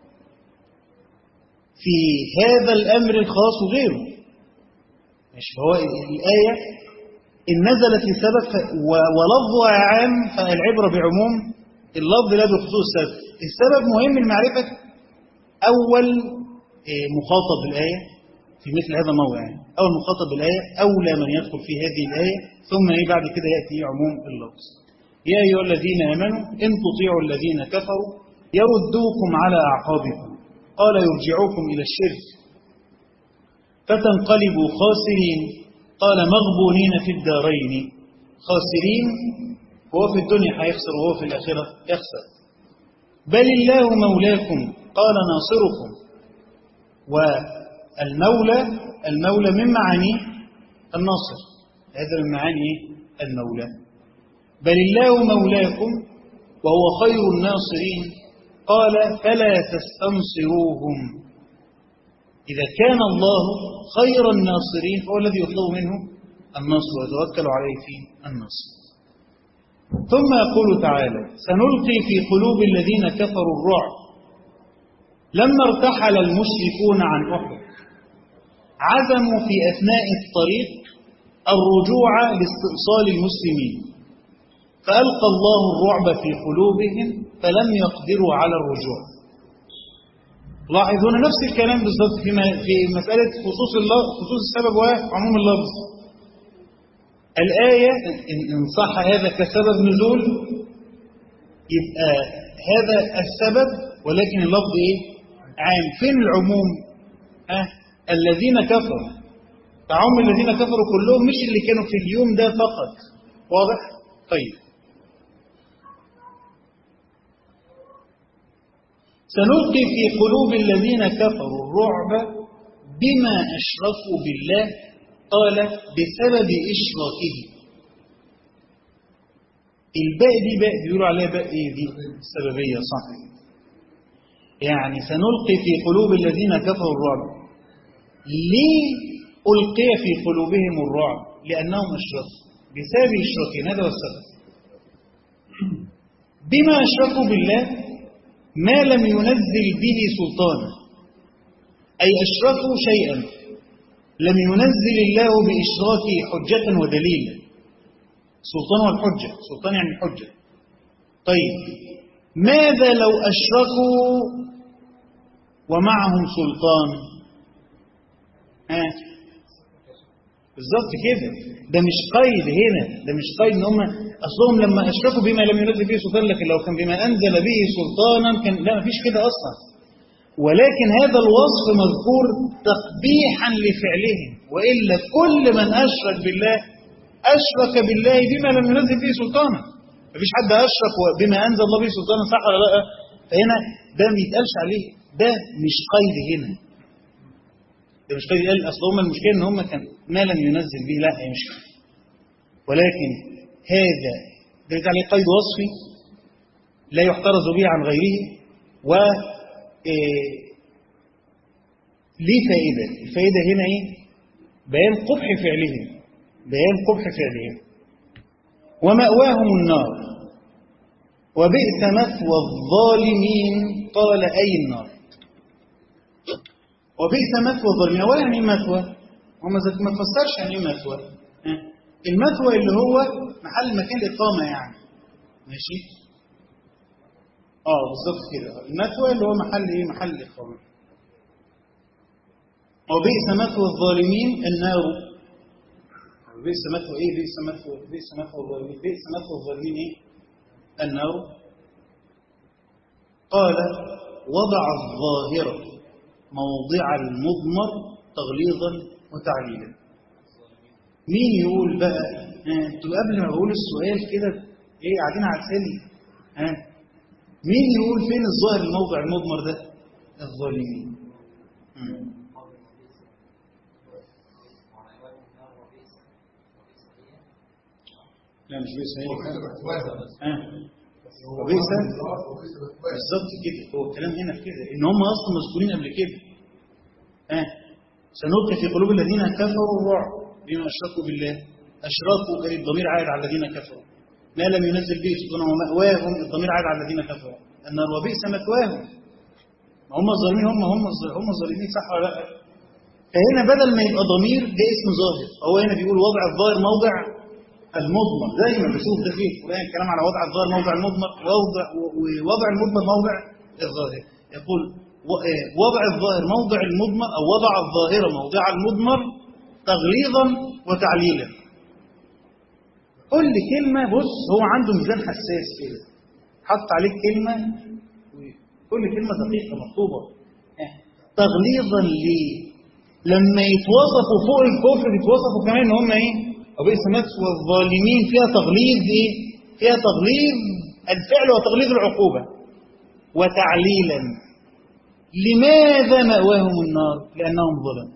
Speaker 1: في هذا الأمر الخاص وغيره مش هو الآية إن نزلت لسبب ولفظها عام فالعبرة بعموم اللفظ لا بخصوص السبب السبب مهم لمعرفة أول مخاطب بالآية في مثل هذا الموضع يعني أول مخاطب بالآية أولى من يدخل في هذه الآية ثم إيه بعد كده يأتي عموم اللفظ يا أيها الذين آمنوا إن تطيعوا الذين كفروا يردوكم على أعقابكم قال يرجعوكم إلى الشرك فتنقلبوا خاسرين قال مغبونين في الدارين خاسرين هو في الدنيا هيخسر وهو في الآخرة يخسر بل الله مولاكم قال ناصركم والمولى المولى من معاني الناصر هذا من معاني المولى بل الله مولاكم وهو خير الناصرين قال فلا تستنصروهم إذا كان الله خير الناصرين فهو الذي يطلب منه النصر ويتوكل عليه في النصر ثم يقول تعالى سنلقي في قلوب الذين كفروا الرعب لما ارتحل المشركون عن أحد عزموا في أثناء الطريق الرجوع لاستئصال المسلمين فألقى الله الرعب في قلوبهم فلم يقدروا على الرجوع لاحظون نفس الكلام بالضبط في في مسألة خصوص الله خصوص السبب وعموم اللفظ الآية إن صح هذا كسبب نزول يبقى هذا السبب ولكن اللفظ إيه؟ عام فين العموم؟ أه؟ الذين كفروا تعم الذين كفروا كلهم مش اللي كانوا في اليوم ده فقط واضح؟ طيب سنلقي في قلوب الذين كفروا الرعب بما أشركوا بالله قال بسبب إشراكه الباء دي باء بيقولوا عليها باء ايه دي السببية صح يعني سنلقي في قلوب الذين كفروا الرعب ليه ألقي في قلوبهم الرعب لأنهم أشركوا بسبب إشراكهم هذا هو السبب بما أشركوا بالله ما لم ينزل به سلطانا أي أشركوا شيئا لم ينزل الله بإشراكه حجة ودليلا سلطان والحجة سلطان يعني حجة طيب ماذا لو أشركوا ومعهم سلطان ها بالظبط كده ده مش قيد هنا ده مش قيد ان هم اصلهم لما اشركوا بما لم ينزل به سلطان لكن لو كان بما انزل به سلطانا كان لا مفيش كده اصلا ولكن هذا الوصف مذكور تقبيحا لفعلهم والا كل من اشرك بالله اشرك بالله بما لم ينزل به سلطانا مفيش حد اشرك بما انزل الله به سلطانا صح ولا لا فهنا ده ما يتقالش عليه ده مش قيد هنا ده مش قيد قال اصل هم المشكله ان هم كان ما لم ينزل به لا هي مش كده ولكن هذا ده عليه قيد وصفي لا يحترز به عن غيره و إيه ليه فائدة الفائدة هنا ايه بيان قبح فعلهم بيان قبح فعلهم ومأواهم النار وبئس مثوى الظالمين قال أي النار وبئس مثوى الظالمين ولا يعني مثوى هم ما تفسرش يعني ايه مثوى المثوى اللي هو محل مكان الإقامة يعني ماشي اه بالظبط كده المثوى اللي هو محل ايه محل الإقامة وبئس مثوى الظالمين النار بئس مثوى ايه بئس مثوى بئس مثوى الظالمين بئس مثوى الظالمين ايه النار قال وضع الظاهرة موضع المضمر تغليظا وتعليلا مين يقول بقى انتوا قبل ما بقول السؤال كده ايه قاعدين على السلي ها مين يقول فين الظاهر الموضع المضمر ده الظالمين لا مش بئس هي ها وبئس بالظبط كده هو الكلام هنا في كده ان هم اصلا مذكورين قبل كده ها سنلقي في قلوب الذين كفروا الرعب بما اشركوا بالله اشركوا كان الضمير عائد على الذين كفروا ما لم ينزل به سلطانا ومأواهم الضمير عائد على الذين كفروا النار وبئس مثواهم ما هم الظالمين هم هم هم الظالمين صح ولا لا فهنا بدل ما يبقى ضمير ده اسم ظاهر هو هنا بيقول وضع الظاهر موضع المضمر دايما بشوف ده فيه القرآن الكلام على وضع الظاهر موضع المضمر ووضع ووضع المضمر موضع الظاهر يقول وضع الظاهر موضع المضمر أو وضع الظاهر موضع المضمر تغليظا وتعليلا كل كلمة بص هو عنده ميزان حساس كده حط عليك كلمة كل كلمة دقيقة مطلوبة تغليظا ليه لما يتوصفوا فوق الكفر بيتوصفوا كمان ان هم ايه وبئس مثوى الظالمين فيها تغليظ ايه فيها تغليظ الفعل وتغليظ العقوبة وتعليلا لماذا مأواهم النار لأنهم ظلموا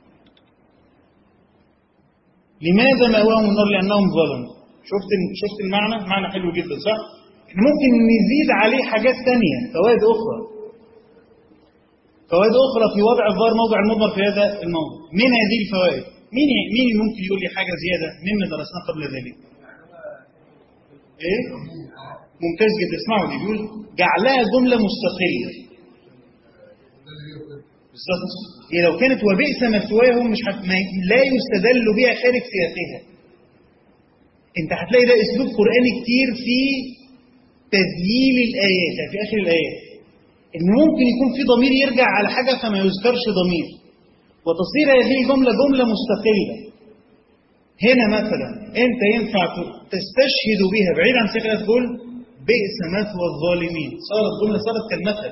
Speaker 1: لماذا مأواهم النار لأنهم ظلموا شفت شفت المعنى معنى حلو جدا صح ممكن نزيد عليه حاجات تانية فوائد أخرى فوائد أخرى في وضع الظاهر موضع المضمر في هذا الموضوع من هذه الفوائد مين مين ممكن يقول لي حاجة زيادة مما درسناه قبل ذلك ايه ممتاز جدا اسمعوا دي بيقول جعلها جملة مستقلة بالظبط هي لو كانت وبئس مثواهم مش حت... ما... لا يستدل بها خارج سياقها انت هتلاقي ده اسلوب قرآني كتير في تذييل الآيات يعني في آخر الآيات ان ممكن يكون في ضمير يرجع على حاجة فما يذكرش ضمير وتصير هذه الجملة جملة مستقلة هنا مثلا انت ينفع تستشهد بها بعيد عن سياق تقول بئس مثوى الظالمين صارت جملة صارت كالمثل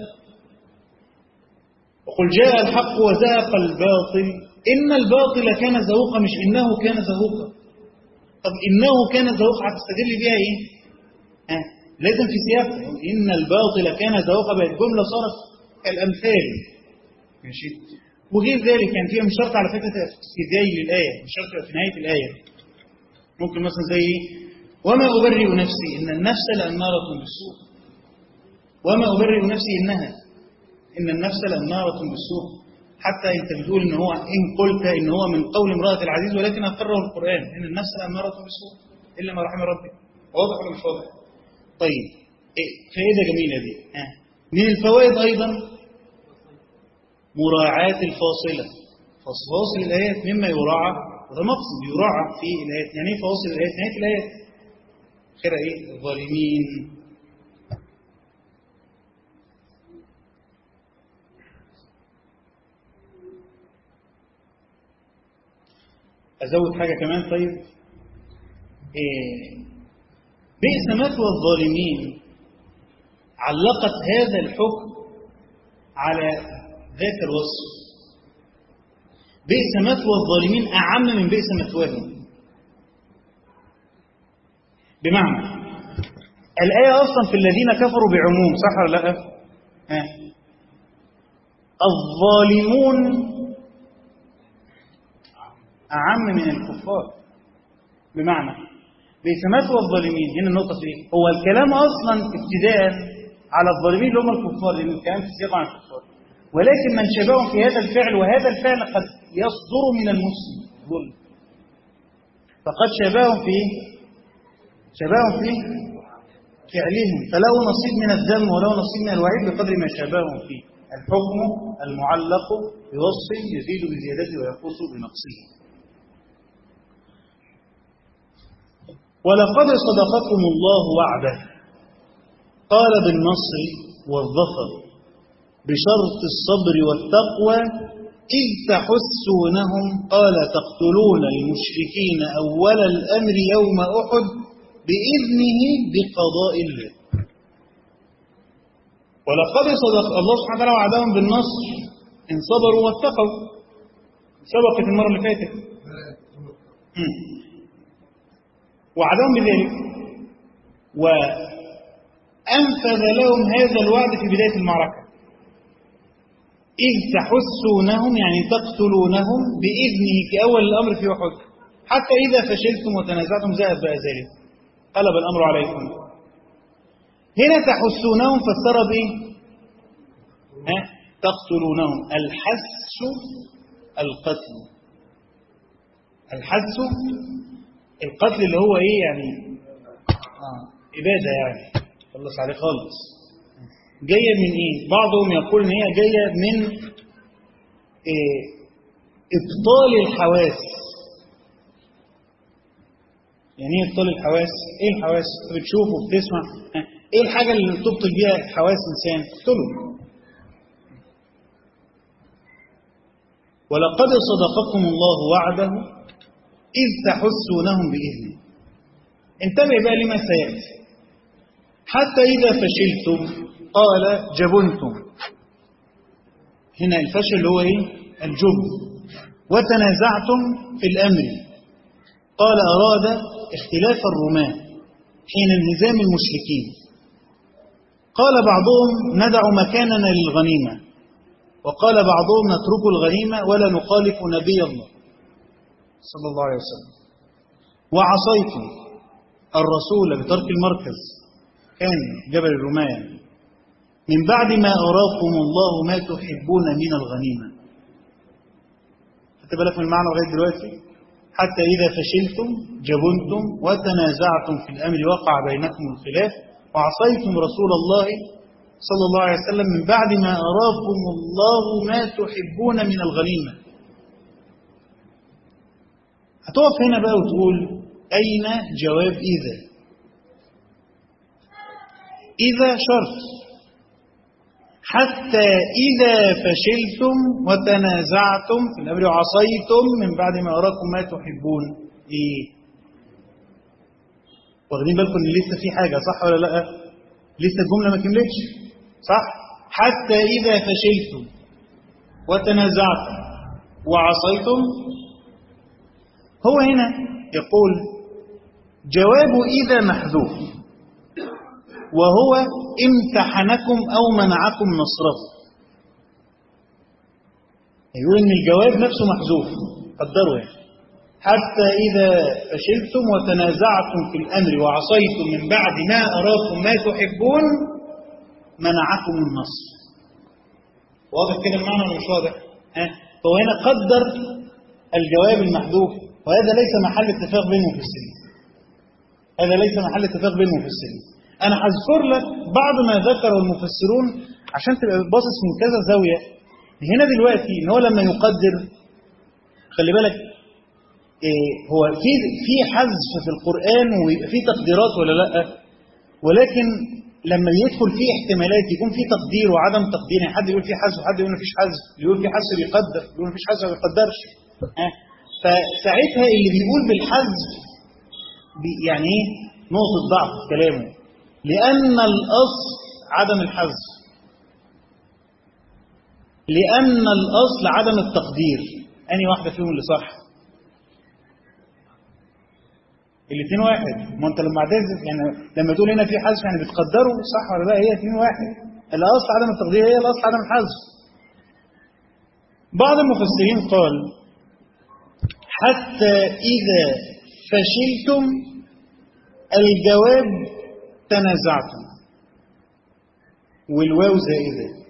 Speaker 1: وقل جاء الحق وزهق الباطل إن الباطل كان زهوقا مش إنه كان زهوقا طب إنه كان زهوقا هتستدل بها إيه؟ آه. لازم في سياق إن الباطل كان زهوقا بقت جملة صارت كالأمثال ماشي وغير ذلك يعني فيها مش شرط على فكرة في بداية للآية مش شرط في نهاية الآية ممكن مثلا زي وما أبرئ نفسي إن النفس لأمارة بالسوء وما أبرئ نفسي إنها إن النفس لأمارة بالسوء حتى أنت بتقول إن هو إن قلت إن هو من قول امرأة العزيز ولكن أقره القرآن إن النفس لأمارة بالسوء إلا ما رحم ربي واضح ولا مش واضح؟ طيب إيه فائدة جميلة دي ها. من الفوائد أيضا مراعاة الفاصلة فواصل الآيات مما يراعى وده مقصد يراعى في الآيات يعني ايه فواصل الآيات نهاية الآيات آخرها إيه الظالمين أزود حاجة كمان طيب إيه بئس مثوى الظالمين علقت هذا الحكم على ذات الوصف بئس مثوى الظالمين أعم من بئس مثواهم بمعنى الآية أصلا في الذين كفروا بعموم صح ولا لا؟ ها. الظالمون أعم من الكفار بمعنى بئس مثوى الظالمين هنا النقطة في إيه؟ هو الكلام أصلا ابتداء على الظالمين اللي هم الكفار لأن الكلام في سياق عن الكفار ولكن من شبههم في هذا الفعل وهذا الفعل قد يصدر من المسلم ظلم فقد شبههم في شبههم في فعلهم فله نصيب من الذم وله نصيب من الوعيد بقدر ما شابههم فيه الحكم المعلق بوصف يزيد بزيادته وينقص بنقصه ولقد صدقكم الله وعده قال بالنصر والظفر بشرط الصبر والتقوى إذ تحسونهم قال تقتلون المشركين أول الأمر يوم أحد بإذنه بقضاء الله ولقد صدق الله سبحانه وتعالى وعدهم بالنصر إن صبروا واتقوا سبقت المرة اللي فاتت وعدهم بذلك وأنفذ لهم هذا الوعد في بداية المعركة إذ تحسونهم يعني تقتلونهم بإذنه في أول الأمر في أحد حتى إذا فشلتم وتنازعتم زاد بقى ذلك قلب الأمر عليكم هنا تحسونهم فسر بإيه؟ ها؟ تقتلونهم الحس القتل الحس القتل اللي هو ايه يعني آه. إبادة يعني خلص عليه خالص جاية من ايه بعضهم يقول ان هي جاية من إيه ابطال الحواس يعني ايه ابطال الحواس ايه الحواس انت بتشوف وبتسمع ايه الحاجة اللي تبطل بيها حواس انسان تقتله ولقد صدقكم الله وعده إذ تحسونهم بإذنه انتبه بقى لما سيأتي حتى إذا فشلتم قال جبنتم هنا الفشل هو إيه؟ الجبن وتنازعتم في الأمر قال أراد اختلاف الرماة حين انهزام المشركين قال بعضهم ندع مكاننا للغنيمة وقال بعضهم نترك الغنيمة ولا نخالف نبي الله صلى الله عليه وسلم وعصيتم الرسول بترك المركز كان جبل الرماية من بعد ما أراكم الله ما تحبون من الغنيمة خدت بالك من المعنى لغاية دلوقتي حتى إذا فشلتم جبنتم وتنازعتم في الأمر وقع بينكم الخلاف وعصيتم رسول الله صلى الله عليه وسلم من بعد ما أراكم الله ما تحبون من الغنيمة هتقف هنا بقى وتقول أين جواب إذا إذا شرط حتى إذا فشلتم وتنازعتم في الأمر وعصيتم من بعد ما أراكم ما تحبون إيه واخدين بالكم إن لسه في حاجة صح ولا لأ لسه الجملة ما كملتش صح حتى إذا فشلتم وتنازعتم وعصيتم هو هنا يقول جواب إذا محذوف وهو امتحنكم أو منعكم نصره يقول إن الجواب نفسه محذوف قدروا يعني حتى إذا فشلتم وتنازعتم في الأمر وعصيتم من بعد ما أراكم ما تحبون منعكم النصر واضح كده المعنى ولا مش واضح؟ ها؟ فهو هنا قدر الجواب المحذوف وهذا ليس محل اتفاق بين المفسرين هذا ليس محل اتفاق بين المفسرين أنا هذكر لك بعض ما ذكره المفسرون عشان تبقى باصص من كذا زاوية هنا دلوقتي إن هو لما يقدر خلي بالك إيه هو في في حذف في القرآن ويبقى في تقديرات ولا لا ولكن لما يدخل فيه احتمالات يكون في تقدير وعدم تقدير يعني حد يقول في حذف وحد يقول مفيش حذف يقول في حذف بيقدر يقول مفيش حذف ما بيقدرش ها فساعتها اللي بيقول بالحذف بي- يعني ايه نقطة ضعف في كلامه لأن الأصل عدم الحذف لأن الأصل عدم التقدير أني واحدة فيهم اللي صح الاثنين واحد ما انت لما هتحذف يعني لما تقول هنا في حذف يعني بتقدره صح ولا لا هي اثنين واحد الاصل عدم التقدير هي الاصل عدم الحذف بعض المفسرين قال حتى اذا فشلتم الجواب تنازعتم والواو زائده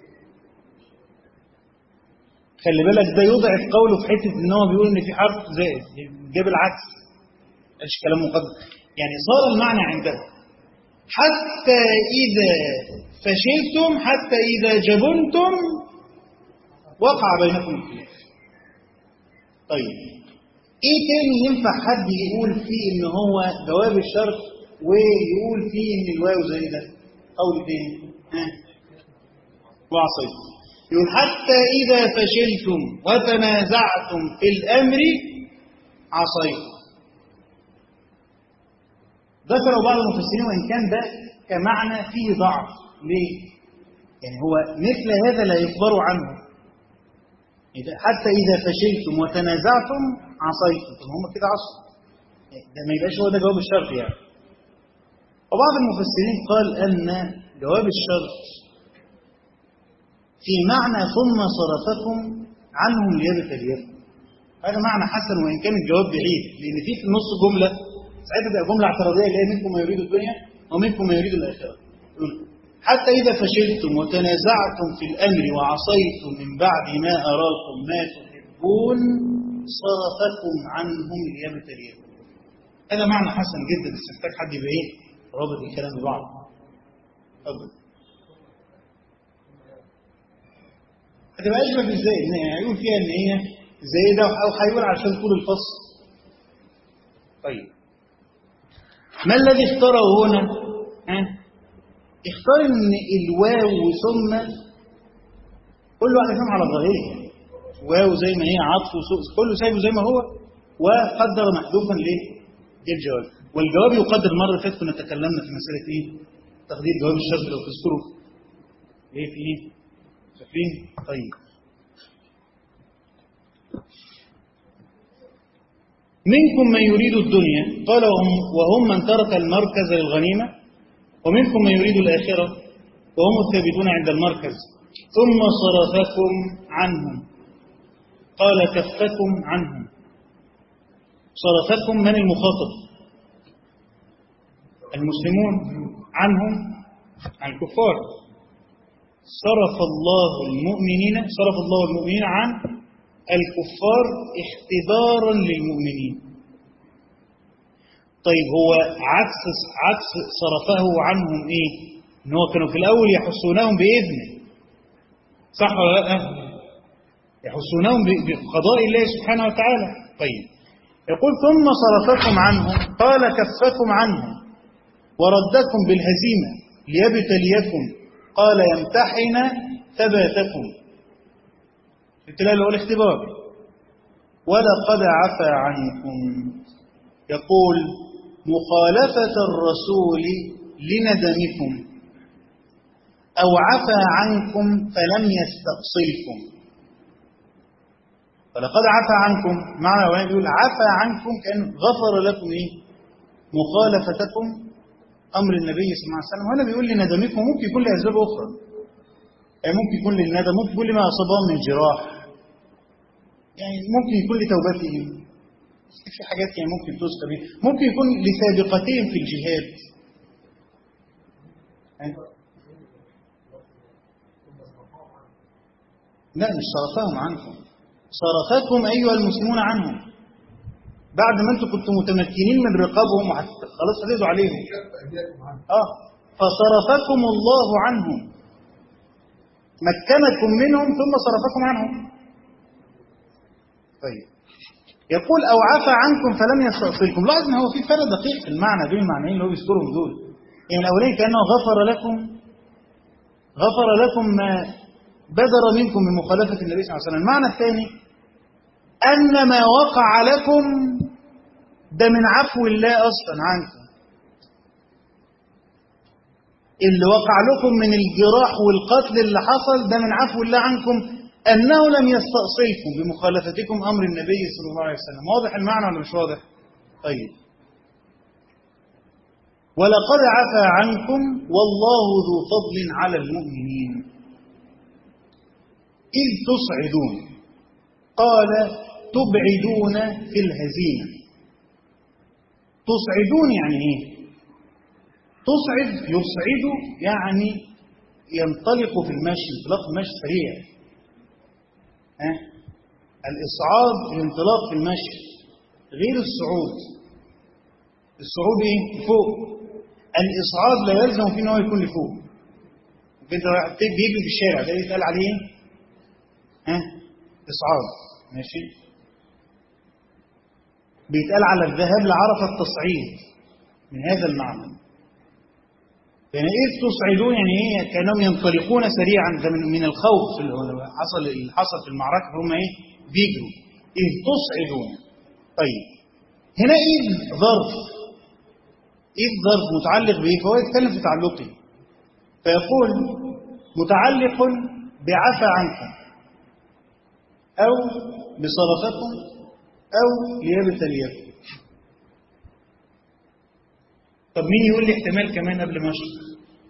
Speaker 1: خلي بالك ده يضعف قوله في حته ان هو بيقول ان في حرف زائد جاب العكس قالش كلام مقدم يعني صار المعنى عنده حتى إذا فشلتم حتى إذا جبنتم وقع بينكم الخلاف طيب ايه تاني ينفع حد يقول فيه ان هو جواب الشرط ويقول فيه ان الواو زي ده قول تاني ها وعصيت يقول حتى إذا فشلتم وتنازعتم في الأمر عصيتم ذكروا بعض المفسرين وإن كان ده كمعنى فيه ضعف ليه؟ يعني هو مثل هذا لا يخبر عنه إذا- حتى إذا فشلتم وتنازعتم عصيتم طب هم كده عصوا ده ما يبقاش هو ده جواب الشرط يعني وبعض المفسرين قال أن جواب الشرط في معنى ثم صرفكم عنهم ليبتليكم هذا معنى حسن وإن كان الجواب بعيد لأن في في النص جملة ساعتها تبقى جملة اعتراضية اللي هي منكم ما يريد الدنيا ومنكم ما يريد الآخرة يقول حتى إذا فشلتم وتنازعتم في الأمر وعصيتم من بعد ما أراكم ما تحبون صرفكم عنهم ليبتليكم هذا معنى حسن جدا بس محتاج حد يبقى ايه رابط الكلام ببعض اتفضل هتبقى اشبه ازاي يعني هيقول فيها ان هي زي ده او هيقول عشان طول الفصل طيب ما الذي اختاره هنا ها اختار ان الواو ثم كل واحد فيهم على ظاهره واو زي ما هي عطف وسوء كله سايبه زي ما هو وقدر محذوفا ليه الجواب والجواب يقدر المره اللي فاتت كنا تكلمنا في مساله ايه تقدير جواب الشرط لو تذكروا ايه في ايه فاكرين طيب منكم من يريد الدنيا قال وهم, وهم من ترك المركز للغنيمة ومنكم من يريد الآخرة وهم الثابتون عند المركز ثم صرفكم عنهم قال كفكم عنهم صرفكم من المخاطب المسلمون عنهم عن الكفار صرف الله المؤمنين صرف الله المؤمنين عن الكفار اختبارا للمؤمنين طيب هو عكس عكس صرفه عنهم ايه ان هو كانوا في الاول يحسونهم باذنه صح ولا لا يحسونهم بقضاء الله سبحانه وتعالى طيب يقول ثم صرفكم عنهم قال كفكم عنهم وردكم بالهزيمه ليبتليكم قال يمتحن ثباتكم الابتلاء اللي هو الاختبار ولقد عفى عنكم يقول مخالفة الرسول لندمكم أو عفى عنكم فلم يستأصلكم فلقد عفى عنكم معنى وين يقول عفى عنكم كأن غفر لكم إيه مخالفتكم أمر النبي صلى الله عليه وسلم وهنا بيقول لندمكم ممكن يكون لأسباب أخرى يعني ممكن يكون للندم ممكن يكون لما أصابهم من جراح يعني ممكن يكون لتوبتهم في حاجات يعني ممكن تذكر ممكن يكون لسابقتهم في الجهاد لا مش صرفهم عنكم صرفكم أيها المسلمون عنهم بعد ما انتم كنتم متمكنين من رقابهم خلاص هتقضوا عليهم اه فصرفكم الله عنهم مكنكم منهم ثم صرفكم عنهم طيب يقول او عفى عنكم فلم يستأصلكم لاحظ ان هو في فرق دقيق في المعنى بين المعنيين اللي هو بيذكرهم دول يعني الاولاني كانه غفر لكم غفر لكم ما بدر منكم من مخالفه النبي صلى الله عليه وسلم المعنى الثاني أن ما وقع لكم ده من عفو الله أصلا عنكم اللي وقع لكم من الجراح والقتل اللي حصل ده من عفو الله عنكم أنه لم يستأصلكم بمخالفتكم أمر النبي صلى الله عليه وسلم واضح المعنى ولا مش واضح طيب ولقد عفى عنكم والله ذو فضل على المؤمنين إذ تصعدون قال تبعدون في الهزيمة تصعدون يعني إيه تصعد يصعد يعني ينطلق في المشي انطلاق المشي سريع ها الإصعاد الانطلاق في المشي غير الصعود الصعود ايه فوق الإصعاد لا يلزم فيه ان هو يكون لفوق انت بيجري في الشارع ده يتقال عليه ايه ها إصعاد ماشي بيتقال على الذهاب لعرفة التصعيد من هذا المعنى يعني إذ تصعدون يعني إيه كانهم ينطلقون سريعا ده من, من الخوف اللي حصل اللي حصل في المعركة هم إيه بيجروا إذ تصعدون طيب هنا إذ ظرف إذ ظرف متعلق بإيه فهو يتكلم في تعلقه فيقول متعلق بعفى عنكم أو بصرفتكم أو ليبتليكم طب مين يقول لي احتمال كمان قبل ما اشرح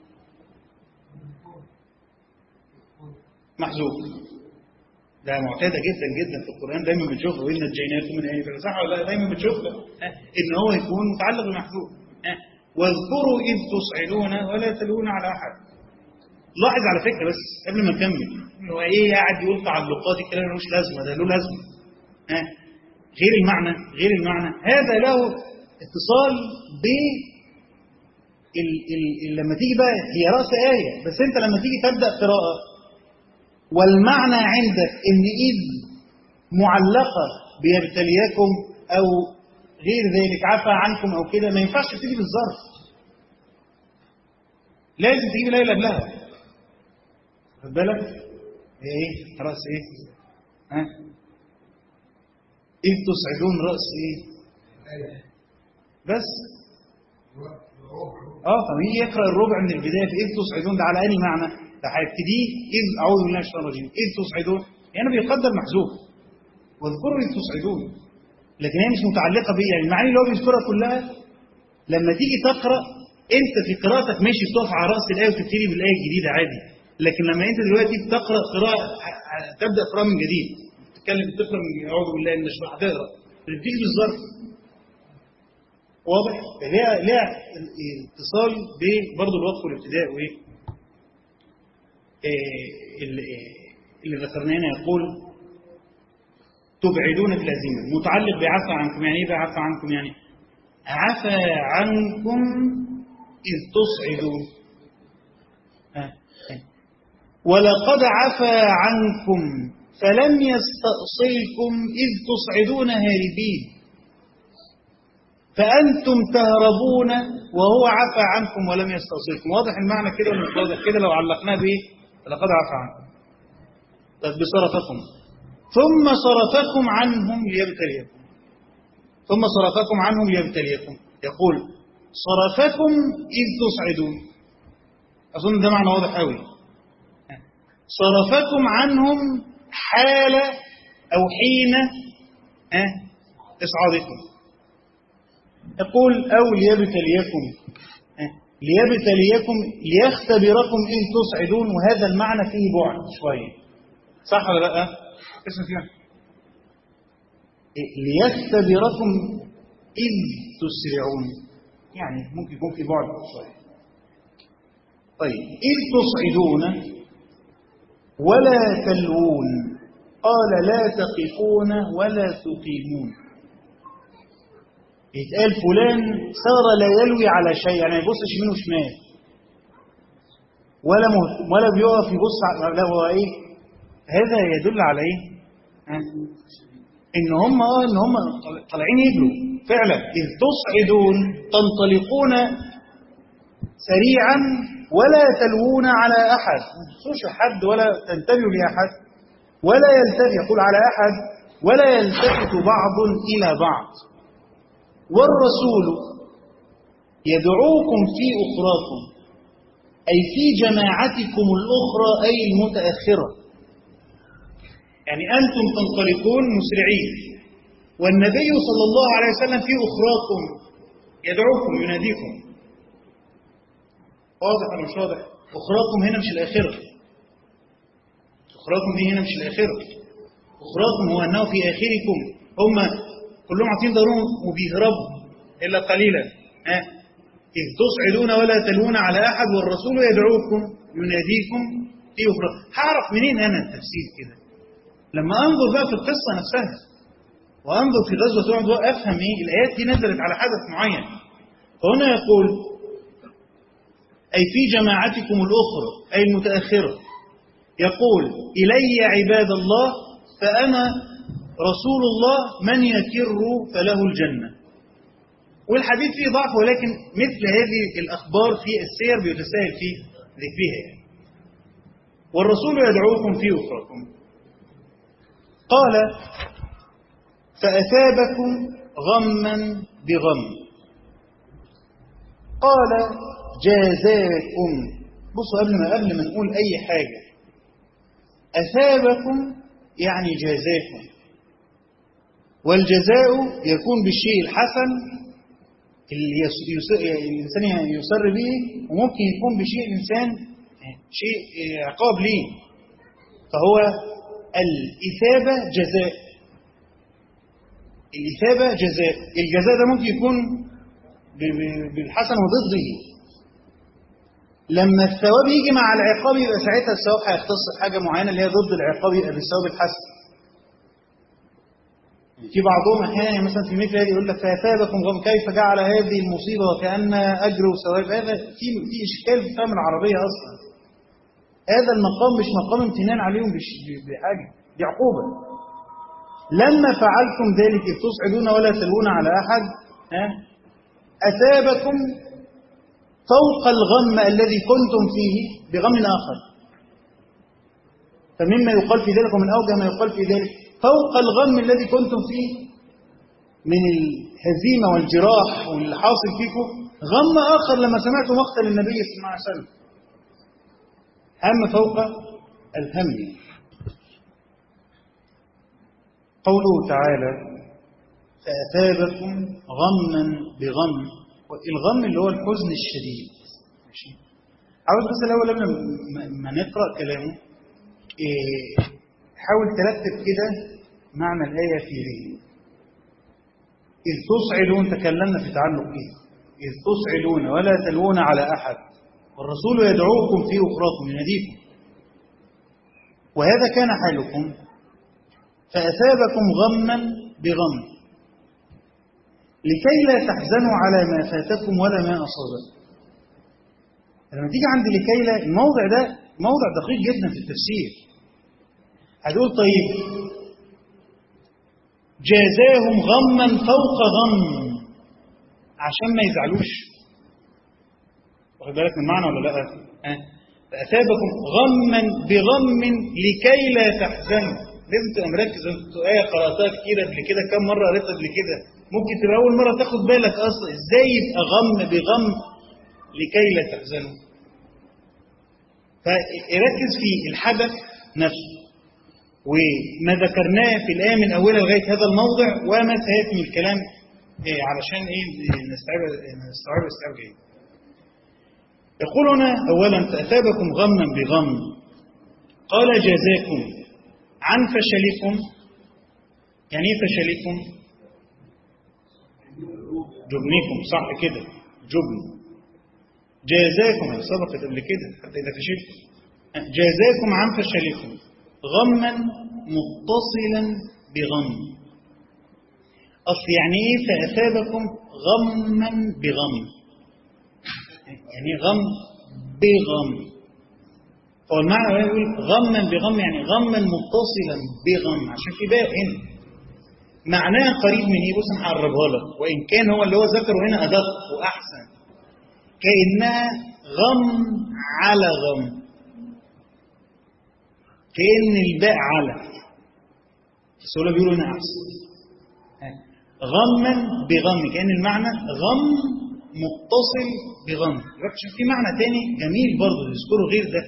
Speaker 1: محذوف ده معتادة جدا جدا في القرآن دايما بتشوفها وإن نجيناكم من آية فرعون صح ولا لا دايما بتشوفها إن هو يكون متعلق بمحذوف واذكروا إذ تصعدون ولا تلون على أحد لاحظ على فكرة بس قبل ما نكمل هو إيه قاعد يقول تعلقات الكلام ملوش لازمة ده له لازمة ها غير المعنى غير المعنى هذا له اتصال ب ال ال ال لما تيجي بقى هي رأس آية بس أنت لما تيجي تبدأ قراءة والمعنى عندك إن إذ معلقة بيبتليكم أو غير ذلك عفى عنكم أو كده ما ينفعش تيجي بالظرف لازم تجيب الآية اللي قبلها خد بالك هي إيه رأس إيه ها إذ تصعدون رأس إيه بس اه طب يجي يقرا الربع من البدايه في اذ تصعدون ده على انهي معنى؟ ده هيبتديه اذ اعوذ بالله من الشيطان الرجيم اذ تصعدون يعني بيقدر محذوف واذكروا اذ تصعدون لكن هي مش متعلقه بيه يعني المعاني اللي هو بيذكرها كلها لما تيجي تقرا انت في قراءتك ماشي بتقف على راس الايه وتبتدي بالايه الجديده عادي لكن لما انت دلوقتي بتقرا قراءه تبدا قراءه من جديد تتكلم تقرا من اعوذ بالله من الشيطان هتقرا بتبتدي بالظرف واضح ليها ليها اتصال برضه الوقف والابتداء وايه اللي ذكرناه هنا يقول تبعدون في الهزيمه متعلق بعفى عنكم يعني ايه بعفى عنكم يعني عفى عنكم اذ تصعدون ولقد عفى عنكم فلم يستأصلكم إذ تصعدون هاربين فأنتم تهربون وهو عفى عنكم ولم يستوصلكم واضح المعنى كده ولا مش واضح كده لو علقناه بإيه لقد عفى عنكم طب بصرفكم ثم صرفكم عنهم ليبتليكم ثم صرفكم عنهم ليبتليكم يقول صرفكم إذ تصعدون أظن ده معنى واضح قوي صرفكم عنهم حال أو حين إصعادكم يقول أو ليبتليكم ليبتليكم ليختبركم إن تصعدون وهذا المعنى فيه بعد شوية صح ولا لا؟ اسم فيها ليختبركم إذ تسرعون يعني ممكن يكون في بعد شوية طيب إذ تصعدون ولا تلوون قال لا تقفون ولا تقيمون يتقال فلان صار لا يلوي على شيء يعني ما يبصش يمين وشمال ولا مه... ولا بيقف يبص على لا هو ايه هذا يدل على ايه ها؟ ان هم اه ان هم طالعين يجروا فعلا اذ تصعدون تنطلقون سريعا ولا تلوون على احد ما تبصوش حد ولا تنتبهوا لاحد ولا يلتفت يقول على احد ولا يلتفت بعض إلى بعض والرسول يدعوكم في أخراكم أي في جماعتكم الأخرى أي المتأخرة يعني أنتم تنطلقون مسرعين والنبي صلى الله عليه وسلم في أخراكم يدعوكم يناديكم واضح ولا مش واضح أخراكم هنا مش الآخرة أخراكم دي هنا مش الآخرة أخراكم هو أنه في آخركم هم كلهم عاطين ضرورهم وبيهربوا إلا قليلا ها إذ تصعدون ولا تلون على أحد والرسول يدعوكم يناديكم في أخرى هعرف منين أنا التفسير كده لما أنظر بقى في القصة نفسها وأنظر في غزوة أحد وأفهم إيه الآيات دي نزلت على حدث معين فهنا يقول أي في جماعتكم الأخرى أي المتأخرة يقول إلي عباد الله فأنا رسول الله من يكر فله الجنة والحديث فيه ضعف ولكن مثل هذه الأخبار في السير بيتساهل في ذكرها يعني. والرسول يدعوكم في أخراكم قال فأثابكم غما بغم قال جازاكم بصوا قبل ما قبل ما نقول أي حاجة أثابكم يعني جازاكم والجزاء يكون بالشيء الحسن اللي الإنسان يسر به وممكن يكون بشيء الإنسان شيء عقاب ليه فهو الإثابة جزاء الإثابة جزاء الجزاء ده ممكن يكون بالحسن وضده لما الثواب يجي مع العقاب يبقى ساعتها الثواب هيختص بحاجة معينة اللي هي ضد العقاب يبقى بالثواب الحسن في بعضهم احيانا مثلا في مثل هذه يقول لك فاثابكم غم كيف جعل هذه المصيبه وكان اجر وثواب هذا في في اشكال في فهم العربيه اصلا هذا المقام مش مقام امتنان عليهم بحاجه دي عقوبه لما فعلتم ذلك اذ تصعدون ولا تلوون على احد ها اثابكم فوق الغم الذي كنتم فيه بغم اخر فمما يقال في ذلك ومن اوجه ما يقال في ذلك فوق الغم الذي كنتم فيه من الهزيمة والجراح واللي حاصل فيكم غم آخر لما سمعتم مقتل النبي صلى الله عليه وسلم هم فوق الهم قوله تعالى فأثابكم غما بغم الغم اللي هو الحزن الشديد ماشي عاوز بس الأول قبل ما نقرأ كلامه إيه حاول ترتب كده معنى الآية في ذهنك إذ تصعدون تكلمنا في تعلق إذ إذ تصعدون ولا تلوون على أحد والرسول يدعوكم في أخراكم يناديكم وهذا كان حالكم فأثابكم غما بغم لكي لا تحزنوا على ما فاتكم ولا ما أصابكم لما تيجي عند لكي لا الموضع ده موضع دقيق جدا في التفسير هتقول طيب جازاهم غما فوق غم عشان ما يزعلوش واخد بالك من المعنى ولا لا أه؟ فأثابكم غما بغم لكي لا تحزنوا لازم تبقى مركز انت آية قرأتها كتير قبل كده كم مرة قريتها قبل كده ممكن تبقى أول مرة تاخد بالك أصلا إزاي يبقى غم بغم لكي لا تحزنوا فركز في الحدث نفسه وما ذكرناه في الآية من أولها لغاية هذا الموضع وما سيأتي من الكلام إيه علشان إيه نستوعب نستوعب استيعاب جيد. يقول هنا أولا فأثابكم غما بغم قال جزاكم عن فشلكم يعني إيه فشلكم؟ جبنكم صح كده جبن جازاكم سبقت قبل كده حتى إذا فشلتم جازاكم عن فشلكم غما متصلا بغم أصل يعني إيه فأثابكم غما بغم يعني غم بغم هو المعنى يقول غما بغم يعني غما متصلا بغم عشان في باء هنا معناه قريب من ايه بص انا هقربها لك وان كان هو اللي هو ذكره هنا ادق واحسن كانها غم على غم كأن الباء على بس هو بيقولوا هنا أحسن غما بغم كأن المعنى غم متصل بغم شوف في معنى تاني جميل برضه يذكره غير ده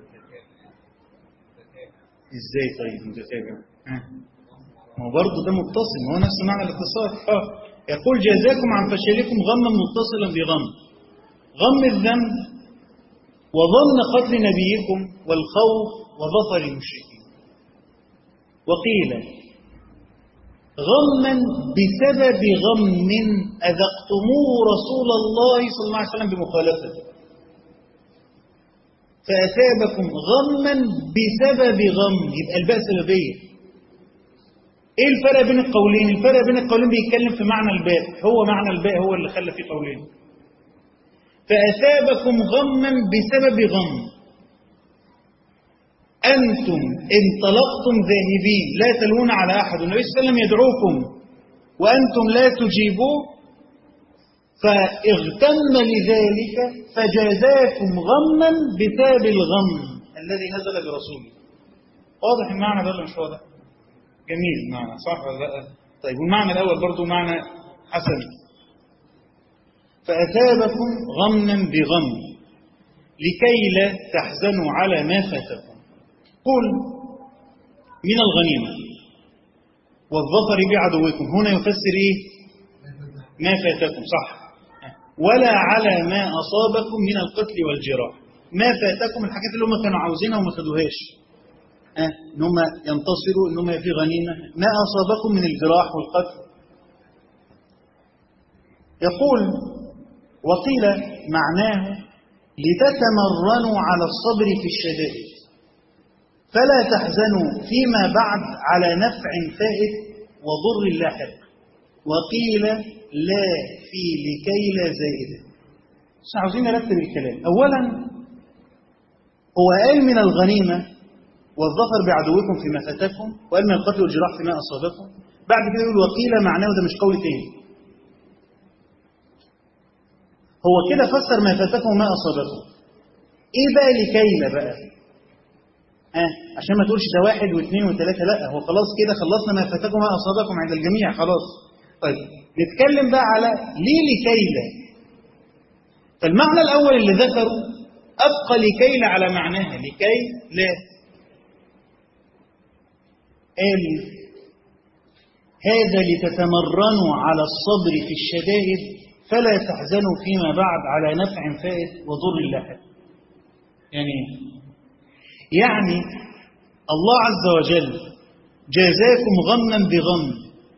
Speaker 1: ازاي طيب متتابع ما هو برضه ده متصل ما هو نفس معنى الاتصال اه يقول جزاكم عن فشلكم غما متصلا بغم غم الذنب وظن قتل نبيكم والخوف وظفر المشركين وقيل غما بسبب غم أذقتموه رسول الله صلى الله عليه وسلم بمخالفته فأثابكم غما بسبب غم يبقى الباء سببية ايه الفرق بين القولين الفرق بين القولين بيتكلم في معنى الباء هو معنى الباء هو اللي خلى فيه قولين فأثابكم غما بسبب غم أنتم انطلقتم ذاهبين لا تلون على أحد النبي صلى الله عليه وسلم يدعوكم وأنتم لا تجيبوه فاغتم لذلك فجازاكم غما بسبب الغم الذي نزل برسوله واضح المعنى ده ولا مش واضح جميل المعنى صح ولا لا طيب والمعنى الأول برضو معنى حسن فأثابكم غما بغم لكي لا تحزنوا على ما فاتكم قل من الغنيمة والظفر بعدوكم هنا يفسر إيه ما فاتكم صح ولا على ما أصابكم من القتل والجراح ما فاتكم الحاجات اللي هم كانوا عاوزينها وما خدوهاش أه؟ ان هم ينتصروا ان هم في غنيمة ما أصابكم من الجراح والقتل يقول وقيل معناه لتتمرنوا على الصبر في الشدائد فلا تحزنوا فيما بعد على نفع فائت وضر لاحق وقيل لا في لكي لا زائدة بس عاوزين نرتب الكلام أولا هو قال من الغنيمة والظفر بعدوكم فيما فاتكم وقال من القتل والجراح فيما أصابكم بعد كده يقول وقيل معناه ده مش قول تاني هو كده فسر ما فاتكم وما أصابكم إيه بقى لكيلة بقى آه عشان ما تقولش ده واحد واثنين وثلاثة لا هو خلاص كده خلصنا ما فاتكم وما أصابكم عند الجميع خلاص طيب نتكلم بقى على ليه لكيلة فالمعنى الأول اللي ذكره أبقى لكيلة على معناها لكي لا قال هذا لتتمرنوا على الصبر في الشدائد فلا تحزنوا فيما بعد على نفع فائت وضر لاحق يعني يعني الله عز وجل جازاكم غما بغم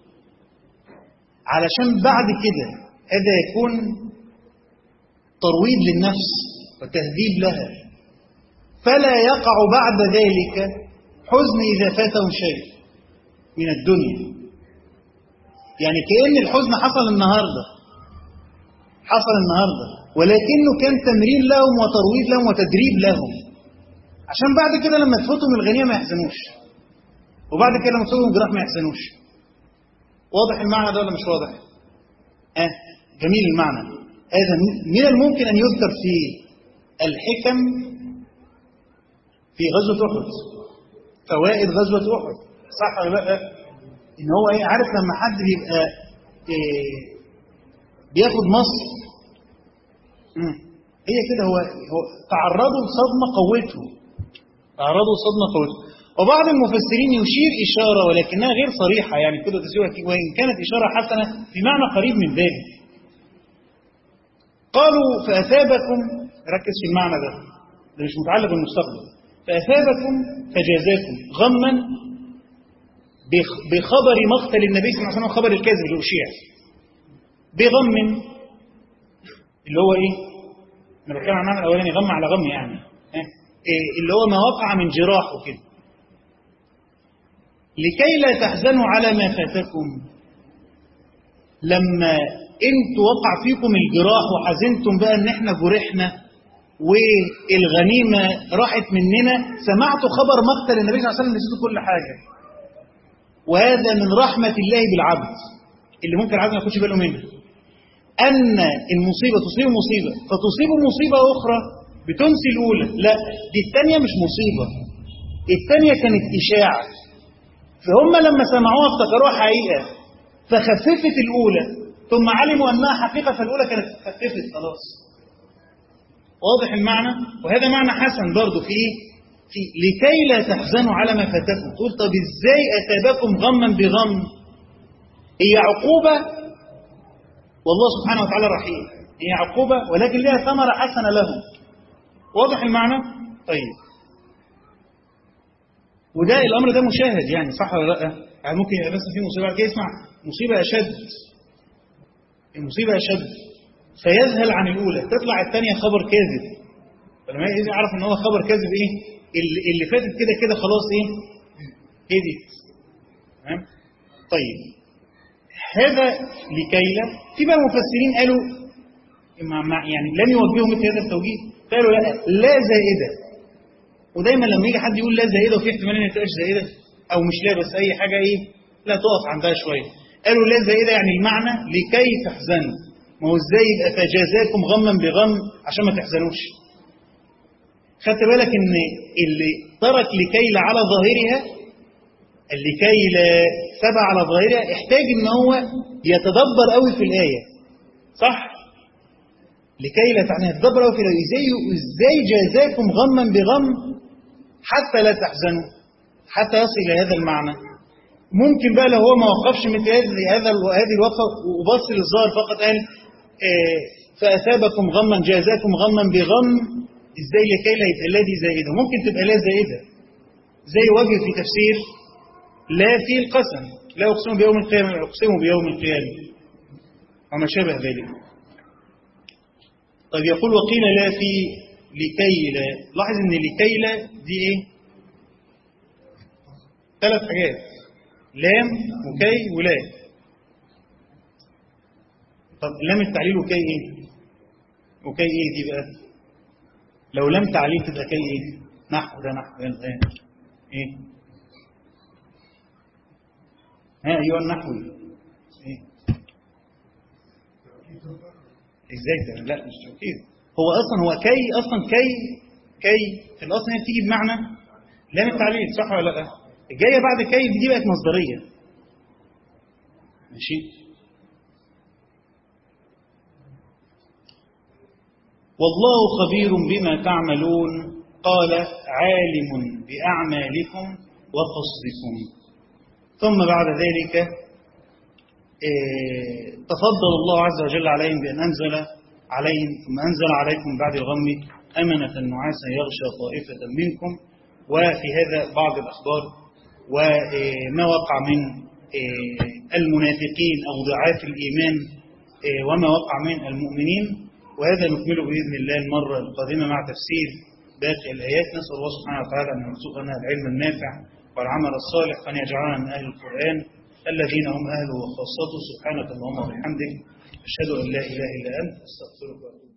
Speaker 1: علشان بعد كده هذا يكون ترويض للنفس وتهذيب لها فلا يقع بعد ذلك حزن إذا فاته شيء من الدنيا يعني كأن الحزن حصل النهارده حصل النهارده ولكنه كان تمرين لهم وترويض لهم وتدريب لهم عشان بعد كده لما تفوتهم الغنيمه ما يحزنوش وبعد كده لما تفوتهم الجراح ما يحزنوش واضح المعنى ده ولا مش واضح؟ اه جميل المعنى هذا من الممكن ان يذكر في الحكم في غزوه احد فوائد غزوه احد صح ولا لا؟ ان هو ايه عارف لما حد بيبقى إيه بياخد مصر مم. هي كده هو, هو تعرضوا لصدمة قوته تعرضوا لصدمة قوته وبعض المفسرين يشير إشارة ولكنها غير صريحة يعني كده تسويها وإن كانت إشارة حسنة في معنى قريب من ذلك قالوا فأثابكم ركز في المعنى ده ده مش متعلق بالمستقبل فأثابكم فجازاكم غما بخبر مقتل النبي صلى الله عليه وسلم خبر الكاذب اللي أشيع بغم اللي هو ايه انا بتكلم عن المعنى الاولاني غم على غم يعني إيه اللي هو ما وقع من جراح وكده لكي لا تحزنوا على ما فاتكم لما انتوا وقع فيكم الجراح وحزنتم بقى ان احنا جرحنا والغنيمة راحت مننا سمعتوا خبر مقتل النبي صلى الله عليه وسلم نسيتوا كل حاجة وهذا من رحمة الله بالعبد اللي ممكن العبد ما ياخدش باله منها أن المصيبة تصيب مصيبة فتصيب مصيبة أخرى بتنسي الأولى لا دي الثانية مش مصيبة الثانية كانت إشاعة فهم لما سمعوها افتكروها حقيقة فخففت الأولى ثم علموا أنها حقيقة فالأولى كانت خففت خلاص واضح المعنى وهذا معنى حسن برضو في إيه؟ في لكي لا تحزنوا على ما فاتكم تقول طب ازاي أتابكم غما بغم هي عقوبة والله سبحانه وتعالى رحيم هي عقوبة ولكن لها ثمرة حسنة لهم واضح المعنى طيب وده الامر ده مشاهد يعني صح ولا لا يعني ممكن يبقى مثلا في مصيبه بعد كده يسمع مصيبه اشد المصيبه اشد فيذهل عن الاولى تطلع الثانيه خبر كاذب فلما يعرف ان هو خبر كاذب ايه اللي, اللي فاتت كده كده خلاص ايه هديت تمام طيب هذا لكي لا في بقى مفسرين قالوا يعني لم يوجهوا مثل هذا التوجيه قالوا لا لا زائده ودايما لما يجي حد يقول لا زائده وفي احتمال ان تبقاش زائده او مش لا بس اي حاجه ايه لا تقف عندها شويه قالوا لا زائده يعني المعنى لكي تحزنوا ما هو ازاي يبقى فجازاكم غما بغم عشان ما تحزنوش خدت بالك ان اللي ترك لكي لا على ظاهرها لكي لا تبع على ظاهرها احتاج ان هو يتدبر قوي في الايه صح لكي لا تعني يتدبر قوي في الايه ازاي ازاي جازاكم غما بغم حتى لا تحزنوا حتى يصل إلى هذا المعنى ممكن بقى لو هو ما وقفش مثل هذا هذه الوقفة وبص للظاهر فقط قال آه فأثابكم غما جازاكم غما بغم ازاي لكي لا يبقى لا دي زائدة ممكن تبقى لا زائدة زي وجه في تفسير لا في القسم لا أقسم بيوم القيامة أقسم بيوم القيامة وما شابه ذلك طيب يقول وقيل لا في لكي لا لاحظ ان لكي لا دي ايه ثلاث حاجات لام وكي ولا طب لام التعليل وكي ايه وكي ايه دي بقى لو لم تعليل تبقى كي ايه نحو ده نحو ده ايه ايه ها ايها النحوي ايه ازاي ده لا مش توكيد هو اصلا هو كي اصلا كي كي في الاصل هي بتيجي بمعنى لام التعليل صح ولا لا الجايه بعد كي دي بقت مصدريه ماشي والله خبير بما تعملون قال عالم باعمالكم وقصدكم ثم بعد ذلك تفضل الله عز وجل عليهم بأن أنزل عليهم ثم أنزل عليكم بعد الغم أمنة نعاسا يغشى طائفة منكم وفي هذا بعض الأخبار وما وقع من المنافقين أو ضعاف الإيمان وما وقع من المؤمنين وهذا نكمله بإذن الله المرة القادمة مع تفسير باقي الآيات نسأل الله سبحانه وتعالى أن يرزقنا العلم النافع والعمل الصالح وأن يجعلنا من أهل القرآن الذين هم أهله وخاصته سبحانك اللهم وبحمدك أشهد أن لا إله إلا أنت أستغفرك وأتوب